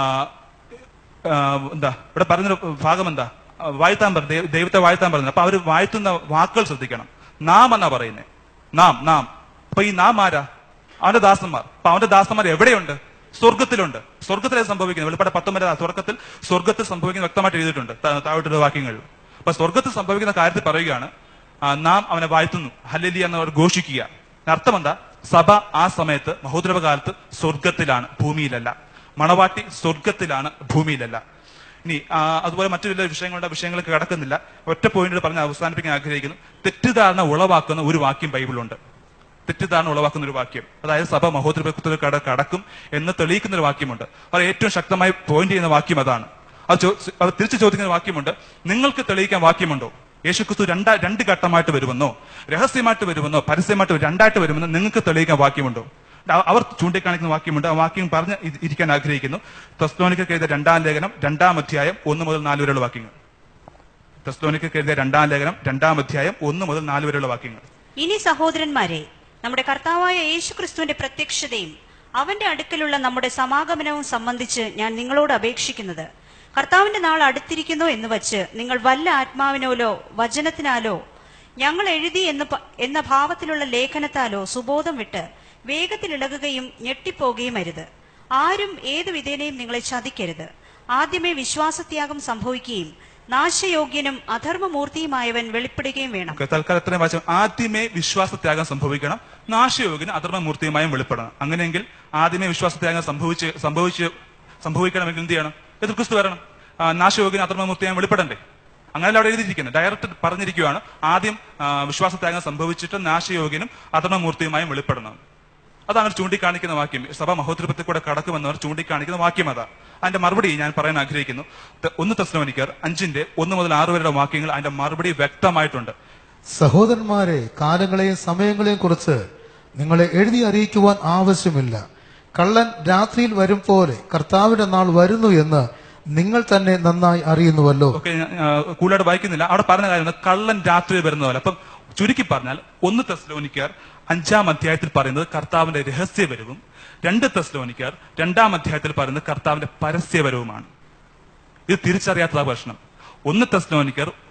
ആ, എന്താ ഇവിടെ പറഞ്ഞൊരു ഭാഗം എന്താ ആ, വാഴ്ത്താൻ പറഞ്ഞു ദൈവ- ദൈവത്തെ വാഴ്ത്താൻ പറഞ്ഞു അപ്പൊ അവർ വാഴ്ത്തുന്ന വാക്കുകൾ ശ്രദ്ധിക്കണം നാം എന്നാ പറയുന്നത് നാം നാം അപ്പൊ ഈ നാം ആരാ അവന്റെ ദാസന്മാർ അപ്പൊ അവന്റെ ദാസന്മാർ എവിടെയുണ്ട് സ്വർഗത്തിലുണ്ട് സ്വർഗത്തിലെ സംഭവിക്കുന്നത് വെളിപ്പാട് പത്തൊമ്പത് സ്വർഗത്തിൽ സ്വർഗത്തിൽ സംഭവിക്കുന്ന വ്യക്തമായിട്ട് എഴുതിയിട്ടുണ്ട് താ- താഴോട്ടുള്ള വാക്യങ്ങളിൽ അപ്പൊ സ്വർഗത്തിൽ സംഭവിക്കുന്ന കാര്യത്തിൽ പറയുകയാണ് ആ, നാം അവനെ വാഴ്ത്തുന്നു ഹല്ലലി എന്നവർ ഘോഷിക്കുക അർത്ഥം എന്താ സഭ ആ സമയത്ത് മഹോദ്രവകാലത്ത് സ്വർഗത്തിലാണ് ഭൂമിയിലല്ല മണവാട്ടി സ്വർഗത്തിലാണ് ഭൂമിയിലല്ല ഇനി ആ, അതുപോലെ മറ്റു ചില വിഷയങ്ങളുടെ വിഷയങ്ങൾക്ക് കടക്കുന്നില്ല ഒറ്റ പോയിന്റ് പറഞ്ഞ് അവസാനിപ്പിക്കാൻ ആഗ്രഹിക്കുന്നു തെറ്റിദ്ധാരണ ഉളവാക്കുന്ന ഒരു വാക്യം ബൈബിളുണ്ട് തെറ്റിദ്ധാരണ ഉളവാക്കുന്ന ഒരു വാക്യം അതായത് സഭ മഹോദ്രവത്തിൽ കട കടക്കും എന്ന് തെളിയിക്കുന്ന ഒരു വാക്യമുണ്ട് അത് ഏറ്റവും ശക്തമായി പോയിന്റ് ചെയ്യുന്ന വാക്യം അതാണ് അത് ചോ- അത് തിരിച്ചു ചോദിക്കുന്ന വാക്യമുണ്ട് നിങ്ങൾക്ക് തെളിയിക്കാൻ വാക്യമുണ്ടോ യേശുക്രിസ്തു രണ്ടാ രണ്ട് ഘട്ടമായിട്ട് വരുമെന്നോ രഹസ്യമായിട്ട് വരുമെന്നോ പരസ്യമായിട്ട് വരും- രണ്ടായിട്ട് വരുമെന്നോ നിങ്ങൾക്ക് തെളിയിക്കാൻ വാക്യമുണ്ടോ അവ- അവർ ചൂണ്ടിക്കാണിക്കുന്ന വാക്യമുണ്ട് ആ വാക്യം പറഞ്ഞ് ഇ- ഇരിക്കാൻ ആഗ്രഹിക്കുന്നു തെസ്ലോനിക്ക് എഴുതിയ രണ്ടാം ലേഖനം രണ്ടാം അധ്യായം ഒന്ന് മുതൽ നാല് വരെയുള്ള വാക്യങ്ങൾ തെസ്ലോനിക്ക് എഴുതിയ രണ്ടാം ലേഖനം രണ്ടാം അധ്യായം ഒന്ന് മുതൽ നാല് വരെയുള്ള വാക്യങ്ങൾ ഇനി സഹോദരന്മാരെ നമ്മുടെ കർത്താവായ യേശുക്രിസ്തുവിന്റെ പ്രത്യക്ഷതയും അവന്റെ അടുക്കലുള്ള നമ്മുടെ സമാഗമനവും സംബന്ധിച്ച് ഞാൻ നിങ്ങളോട് അപേക്ഷിക്കുന്നത് കർത്താവിന്റെ നാൾ അടുത്തിരിക്കുന്നു എന്ന് വച്ച് നിങ്ങൾ വല്ല ആത്മാവിനാലോ വചനത്തിനാലോ ഞങ്ങൾ എഴുതി എന്ന് പ- എന്ന ഭാവത്തിലുള്ള ലേഖനത്താലോ സുബോധം വിട്ട് വേഗത്തിൽ ഇളകുകയും ഞെട്ടിപ്പോകുകയും അരുത് ആരും ഏതു വിധേനയും നിങ്ങളെ ചതിക്കരുത് ആദ്യമേ വിശ്വാസത്യാഗം സംഭവിക്കുകയും നാശയോഗ്യനും അധർമ്മമൂർത്തിയുമായവൻ വെളിപ്പെടുകയും വേണം ഓക്കെ, തൽക്കാലം എത്രയും വായിച്ചു ആദ്യമേ വിശ്വാസത്യാഗം സംഭവിക്കണം നാശയോഗിന് അധർമ്മമൂർത്തിയുമായും വെളിപ്പെടണം അങ്ങനെയെങ്കിൽ ആദ്യമേ വിശ്വാസത്യാഗം സംഭവിച്ച് സംഭവിച്ച് സംഭവിക്കണമെങ്കിൽ എന്ത് ചെയ്യണം എതിർ ക്രിസ്തു വരണം ആ, നാശയോഗിന് അധർമ്മമൂർത്തിയായും വെളിപ്പെടണ്ടേ അങ്ങനെ അവിടെ എഴുതിയിരിക്കുന്നത് ഡയറക്റ്റ് പറഞ്ഞിരിക്കുകയാണ് ആദ്യം ആ, വിശ്വാസത്യാഗം സംഭവിച്ചിട്ട് നാശയോഗിനും അധർമ്മമൂർത്തിയുമായും വെളിപ്പെടണം അതാണ് അവർ ചൂണ്ടിക്കാണിക്കുന്ന വാക്യം സഭ മഹോദ്രപത്തിൽ കൂടെ കടക്കുമെന്നവർ ചൂണ്ടിക്കാണിക്കുന്ന വാക്യം അതാ അതിന്റെ മറുപടി ഞാൻ പറയാൻ ആഗ്രഹിക്കുന്നു ത- ഒന്ന് തസ്ലോനിക്കർ അഞ്ചിന്റെ ഒന്ന് മുതൽ ആറ് വരെയുള്ള വാക്യങ്ങൾ അതിന്റെ മറുപടി വ്യക്തമായിട്ടുണ്ട് സഹോദരന്മാരെ കാലങ്ങളെയും സമയങ്ങളെയും കുറിച്ച് നിങ്ങളെ എഴുതി അറിയിക്കുവാൻ ആവശ്യമില്ല കള്ളൻ രാത്രിയിൽ വരും പോലെ കർത്താവിന്റെ നാൾ വരുന്നു എന്ന് നിങ്ങൾ തന്നെ നന്നായി അറിയുന്നുവല്ലോ ഒക്കെ കൂടുതലായിട്ട് വായിക്കുന്നില്ല അവിടെ പറഞ്ഞ കാര്യം എന്താ? കള്ളൻ രാത്രി വരുന്ന പോലെ അപ്പം ചുരുക്കി പറഞ്ഞാൽ ഒന്ന് തെസ്ലോനിക്കാർ അഞ്ചാം അധ്യായത്തിൽ പറയുന്നത് കർത്താവിന്റെ രഹസ്യവരവും രണ്ട് തെസ്ലോനിക്കാർ രണ്ടാം അധ്യായത്തിൽ പറയുന്നത് കർത്താവിന്റെ പരസ്യവരവുമാണ് ഇത് തിരിച്ചറിയാത്തതാ പ്രശ്നം ഒന്ന് തെസ്ലോനിക്കർ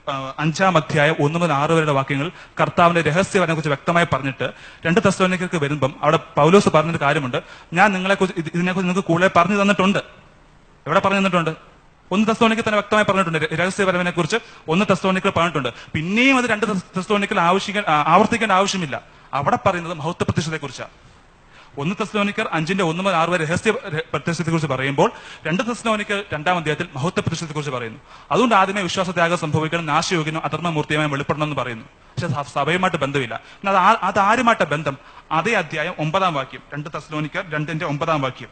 ആ, അഞ്ചാം അധ്യായം ഒന്ന് മുതൽ ആറ് വരെയുടെ വാക്യങ്ങൾ കർത്താവിന്റെ രഹസ്യവനെ കുറിച്ച് വ്യക്തമായി പറഞ്ഞിട്ട് രണ്ട് തസ്വനിലേക്ക് വരുമ്പം അവിടെ പൗലോസ് പറഞ്ഞൊരു കാര്യമുണ്ട് ഞാൻ നിങ്ങളെ കുറിച്ച് ഇതിനെക്കുറിച്ച് നിങ്ങൾക്ക് കൂടുതൽ പറഞ്ഞു തന്നിട്ടുണ്ട് എവിടെ പറഞ്ഞു തന്നിട്ടുണ്ട് ഒന്ന് തസ്തോണിക്കൽ തന്നെ വ്യക്തമായി പറഞ്ഞിട്ടുണ്ട് രഹസ്യപരവിനെ കുറിച്ച് ഒന്ന് തസ്തോണിക്കൽ പറഞ്ഞിട്ടുണ്ട് പിന്നെയും അത് രണ്ട് തസ്തോണിക്കൽ ആവശ്യിക്കാൻ ആ, ആവർത്തിക്കേണ്ട ആവശ്യമില്ല അവിടെ പറയുന്നത് മഹത്വ പ്രത്യക്ഷത്തെ കുറിച്ചാണ് ഒന്ന് തെസ്ലോനിക്കർ അഞ്ചിന്റെ ഒന്ന് മുതൽ ആറ് വരെ രഹസ്യ പ്രത്യക്ഷത്തെ കുറിച്ച് പറയുമ്പോൾ രണ്ട് തെസ്ലോനിക്കർ രണ്ടാം അധ്യായത്തിൽ മഹത്വ പ്രത്യക്ഷത്തെ കുറിച്ച് പറയുന്നു അതുകൊണ്ട് ആദ്യമേ വിശ്വാസത്യാഗം സംഭവിക്കണം നാശയോഗ്യനും അധർമ്മമൂർത്തിയുമായി വെളിപ്പെടണം എന്ന് പറയുന്നു പക്ഷെ സ- സഭയുമായിട്ട് ബന്ധമില്ല എന്നാൽ അത് ആ- അത് ആരുമായിട്ട് ബന്ധം അതേ അധ്യായം ഒമ്പതാം വാക്യം രണ്ട് തെസ്ലോനിക്കർ രണ്ടിന്റെ ഒമ്പതാം വാക്യം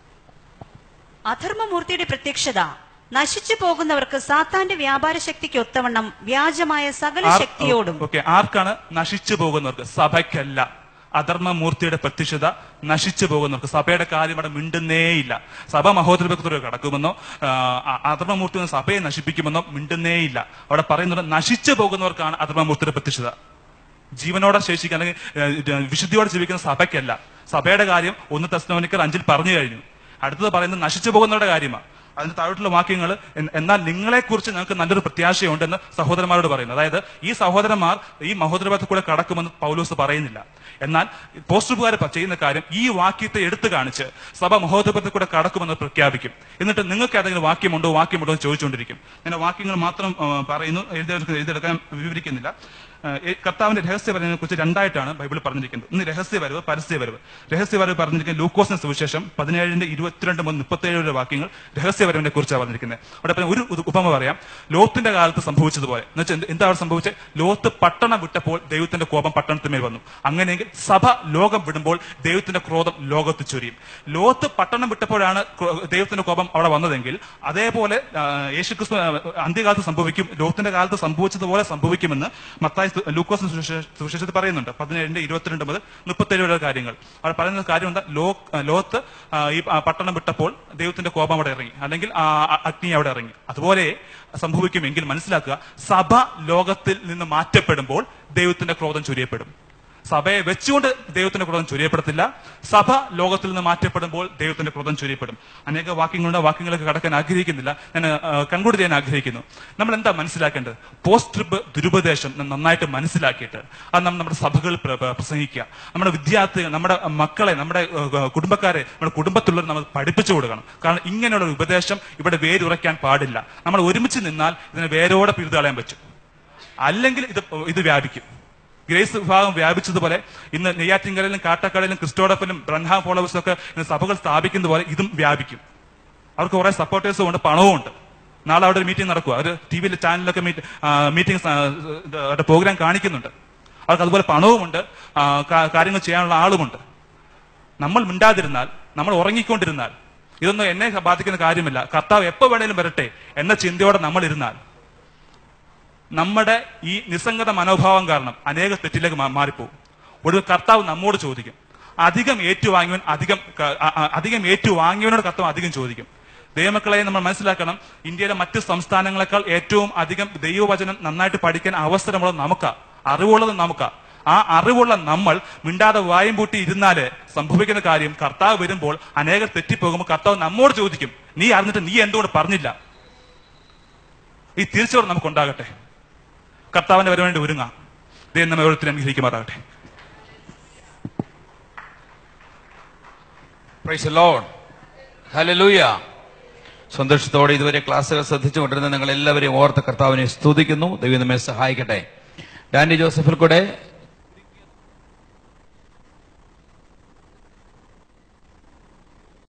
അധർമ്മമൂർത്തിയുടെ പ്രത്യക്ഷത നശിച്ചു പോകുന്നവർക്ക് സാത്താന്റെ വ്യാപാര ശക്തിക്ക് ഒത്തവണ്ണം വ്യാജമായ സകല ശക്തിയോടും ഓക്കെ ആർക്കാണ് നശിച്ചു പോകുന്നവർക്ക് സഭയ്ക്കല്ല അധർമ്മമൂർത്തിയുടെ പ്രത്യക്ഷത നശിച്ചു പോകുന്നവർക്ക് സഭയുടെ കാര്യം അവിടെ മിണ്ടുന്നേയില്ല സഭ മഹോദരപക്തരെ കടക്കുമെന്നോ ആ, അ- അധർമ്മമൂർത്തി വന്ന് സഭയെ നശിപ്പിക്കുമെന്നോ മിണ്ടുന്നേയില്ല അവിടെ പറയുന്നത് നശിച്ചു പോകുന്നവർക്കാണ് അധർമ്മമൂർത്തിയുടെ പ്രത്യക്ഷത ജീവനോടെ ശേഷിക്കുക അല്ലെങ്കിൽ ഏഹ്, വിശുദ്ധിയോടെ ജീവിക്കുന്ന സഭയ്ക്കല്ല സഭയുടെ കാര്യം ഒന്ന് തെസ്തോനിക്കർ അഞ്ചിൽ പറഞ്ഞു കഴിഞ്ഞു അടുത്തത് പറയുന്നത് നശിച്ചു പോകുന്നവരുടെ കാര്യമാണ് അതിന് താഴോട്ടുള്ള വാക്യങ്ങൾ എൻ- എന്നാൽ നിങ്ങളെക്കുറിച്ച് ഞങ്ങൾക്ക് നല്ലൊരു പ്രത്യാശയുണ്ടെന്ന് സഹോദരന്മാരോട് പറയുന്നു അതായത് ഈ സഹോദരന്മാർ ഈ മഹോദരപഥത്തിൽ കൂടെ കടക്കുമെന്ന് പൗലോസ് പറയുന്നില്ല എന്നാൽ പോസ്റ്ററുകാർ ചെയ്യുന്ന കാര്യം ഈ വാക്യത്തെ എടുത്തു കാണിച്ച് സഭ മഹോദരപഥത്തിൽ കൂടെ കടക്കുമെന്ന് പ്രഖ്യാപിക്കും എന്നിട്ട് നിങ്ങൾക്ക് ഏതെങ്കിലും വാക്യമുണ്ടോ വാക്യമുണ്ടോ എന്ന് ചോദിച്ചുകൊണ്ടിരിക്കും ഞാൻ ആ വാക്യങ്ങൾ മാത്രം ആ, പറയുന്നു എഴുതി എഴുതിയെടുക്കാൻ വിവരിക്കുന്നില്ല ആ, ഏ- കർത്താവിന്റെ രഹസ്യവരവിനെ കുറിച്ച് രണ്ടായിട്ടാണ് ബൈബിൾ പറഞ്ഞിരിക്കുന്നത് ഇന്ന് രഹസ്യവരവ് പരസ്യവരവ് രഹസ്യവരവ് പറഞ്ഞിരിക്കുന്ന ലൂക്കോസിന് സുവിശേഷം പതിനേഴിന്റെ ഇരുപത്തിരണ്ട് മുതൽ മുപ്പത്തേഴ് വരെ വാക്യങ്ങൾ രഹസ്യവരവിനെ കുറിച്ചാണ് പറഞ്ഞിരിക്കുന്നത് അവിടെ പറഞ്ഞ ഒരു ഉ- ഉപമ പറയാം ലോത്തിന്റെ കാലത്ത് സംഭവിച്ചതുപോലെ എന്ന് വെച്ചാൽ എന്താ അവിടെ സംഭവിച്ചത് ലോത്ത് പട്ടണം വിട്ടപ്പോൾ ദൈവത്തിന്റെ കോപം പട്ടണത്തിന്മേൽ വന്നു അങ്ങനെയെങ്കിൽ സഭ ലോകം വിടുമ്പോൾ ദൈവത്തിന്റെ ക്രോധം ലോകത്ത് ചൊരിയും ലോത്ത് പട്ടണം വിട്ടപ്പോഴാണ് ക്രോ- ദൈവത്തിന്റെ കോപം അവിടെ വന്നതെങ്കിൽ അതേപോലെ ആ, യേശുക്രിസ്തു ആ, അന്ത്യകാലത്ത് സംഭവിക്കും ലോത്തിന്റെ കാലത്ത് സംഭവിച്ചതുപോലെ സംഭവിക്കുമെന്ന് മത്തായി സു- ലൂക്കോസിന് സുവിശേഷ- സുവിശേഷത്തിൽ പറയുന്നുണ്ട് പതിനേഴിന്റെ ഇരുപത്തിരണ്ട് മുതൽ മുപ്പത്തേഴ് വരെ കാര്യങ്ങൾ അവിടെ പറയുന്ന കാര്യം എന്താ ലോ ലോത്ത് ആ, ഈ ആ, പട്ടണം വിട്ടപ്പോൾ ദൈവത്തിന്റെ കോപം അവിടെ ഇറങ്ങി അല്ലെങ്കിൽ ആ അ- അഗ്നി അവിടെ ഇറങ്ങി അതുപോലെ സംഭവിക്കുമെങ്കിൽ മനസ്സിലാക്കുക സഭ ലോകത്തിൽ നിന്ന് മാറ്റപ്പെടുമ്പോൾ ദൈവത്തിന്റെ ക്രോധം ചൊരിയപ്പെടും സഭയെ വെച്ചുകൊണ്ട് ദൈവത്തിന്റെ ക്രോധം ചൊരിയപ്പെടത്തില്ല സഭ ലോകത്തിൽ നിന്ന് മാറ്റപ്പെടുമ്പോൾ ദൈവത്തിന്റെ ക്രോധം ചൊരിയപ്പെടും അനേക വാക്യങ്ങളുടെ വാക്യങ്ങളൊക്കെ കടക്കാൻ ആഗ്രഹിക്കുന്നില്ല ഞാൻ കൺക്ലൂഡ് ചെയ്യാൻ ആഗ്രഹിക്കുന്നു നമ്മൾ എന്താ മനസ്സിലാക്കേണ്ടത് പോസ്റ്റ് ട്രിപ്പ് ദുരുപദേശം ന- നന്നായിട്ട് മനസ്സിലാക്കിയിട്ട് അത് നമ്മൾ നമ്മുടെ സഭകളിൽ പ്ര- പ്ര- പ്രസംഗിക്കുക നമ്മുടെ വിദ്യാർത്ഥികൾ നമ്മുടെ മക്കളെ നമ്മുടെ ഏഹ്, കുടുംബക്കാരെ നമ്മുടെ കുടുംബത്തുള്ളവർ നമ്മൾ പഠിപ്പിച്ചു കൊടുക്കണം കാരണം ഇങ്ങനെയുള്ള ഒരു ഉപദേശം ഇവിടെ വേരുറയ്ക്കാൻ പാടില്ല നമ്മൾ ഒരുമിച്ച് നിന്നാൽ ഇതിനെ വേരോടെ പിഴുതളയാൻ പറ്റും അല്ലെങ്കിൽ ഇത് ഇത് വ്യാപിക്കും ഗ്രേസ് വിഭാഗം വ്യാപിച്ചതുപോലെ ഇന്ന് നെയ്യാറ്റിൻകരയിലും കാട്ടക്കടയിലും ക്രിസ്റ്റോഡഫിലും ബ്രഹ്ഹാം ഫോളോവേഴ്സും ഒക്കെ ഇന്ന് സഭകൾ സ്ഥാപിക്കുന്നത് പോലെ ഇതും വ്യാപിക്കും അവർക്ക് കുറെ സപ്പോർട്ടേഴ്സും ഉണ്ട് പണവും ഉണ്ട് നാളെ അവിടെ ഒരു മീറ്റിംഗ് നടക്കുക ഒരു ടി വിയിലെ ചാനലിലൊക്കെ മീറ്റിംഗ് അവരുടെ പ്രോഗ്രാം കാണിക്കുന്നുണ്ട് അവർക്ക് അതുപോലെ പണവുമുണ്ട് ആ, കാ- കാര്യങ്ങൾ ചെയ്യാനുള്ള ആളുമുണ്ട് നമ്മൾ മിണ്ടാതിരുന്നാൽ നമ്മൾ ഉറങ്ങിക്കൊണ്ടിരുന്നാൽ ഇതൊന്നും എന്നെ ബാധിക്കുന്ന കാര്യമില്ല കർത്താവ് എപ്പോ വേണേലും വരട്ടെ എന്ന ചിന്തയോടെ നമ്മൾ ഇരുന്നാൽ നമ്മുടെ ഈ നിസ്സംഗത മനോഭാവം കാരണം അനേക തെറ്റിലേക്ക് മാ- മാറിപ്പോകും ഒടുവിൽ കർത്താവ് നമ്മോട് ചോദിക്കും അധികം ഏറ്റുവാങ്ങിയവൻ അധികം ക- അ- അ- അധികം ഏറ്റുവാങ്ങിയവനോട് കർത്താവ് അധികം ചോദിക്കും ദൈവമക്കളെ നമ്മൾ മനസ്സിലാക്കണം ഇന്ത്യയിലെ മറ്റ് സംസ്ഥാനങ്ങളെക്കാൾ ഏറ്റവും അധികം ദൈവവചനം നന്നായിട്ട് പഠിക്കാൻ അവസരമുള്ളത് നമുക്കാ അറിവുള്ളത് നമുക്കാ ആ അറിവുള്ള നമ്മൾ മിണ്ടാതെ വായും പൂട്ടി ഇരുന്നാല് സംഭവിക്കുന്ന കാര്യം കർത്താവ് വരുമ്പോൾ അനേകം തെറ്റിപ്പോകുമ്പോൾ കർത്താവ് നമ്മോട് ചോദിക്കും നീ അറിഞ്ഞിട്ട് നീ എന്തുകൊണ്ട് പറഞ്ഞില്ല ഈ തിരിച്ചോട് നമുക്കുണ്ടാകട്ടെ കർത്താവിന്റെ വരവ് വേണ്ടി ഒരുങ്ങാം ദൈവം നമ്മെ ഓരോരുത്തരും അനുഗ്രഹിക്കുമാറാകട്ടെ പ്രൈസ് ലോഡ് ഹല്ലേലൂയ സന്തോഷത്തോടെ ഇതുവരെ ക്ലാസ്സുകൾ ശ്രദ്ധിച്ചുകൊണ്ടിരുന്ന നിങ്ങൾ എല്ലാവരെയും ഓർത്ത കർത്താവിനെ സ്തുതിക്കുന്നു ദൈവം നമ്മെ സഹായിക്കട്ടെ ഡാനി ജോസഫിൽ കൂടെ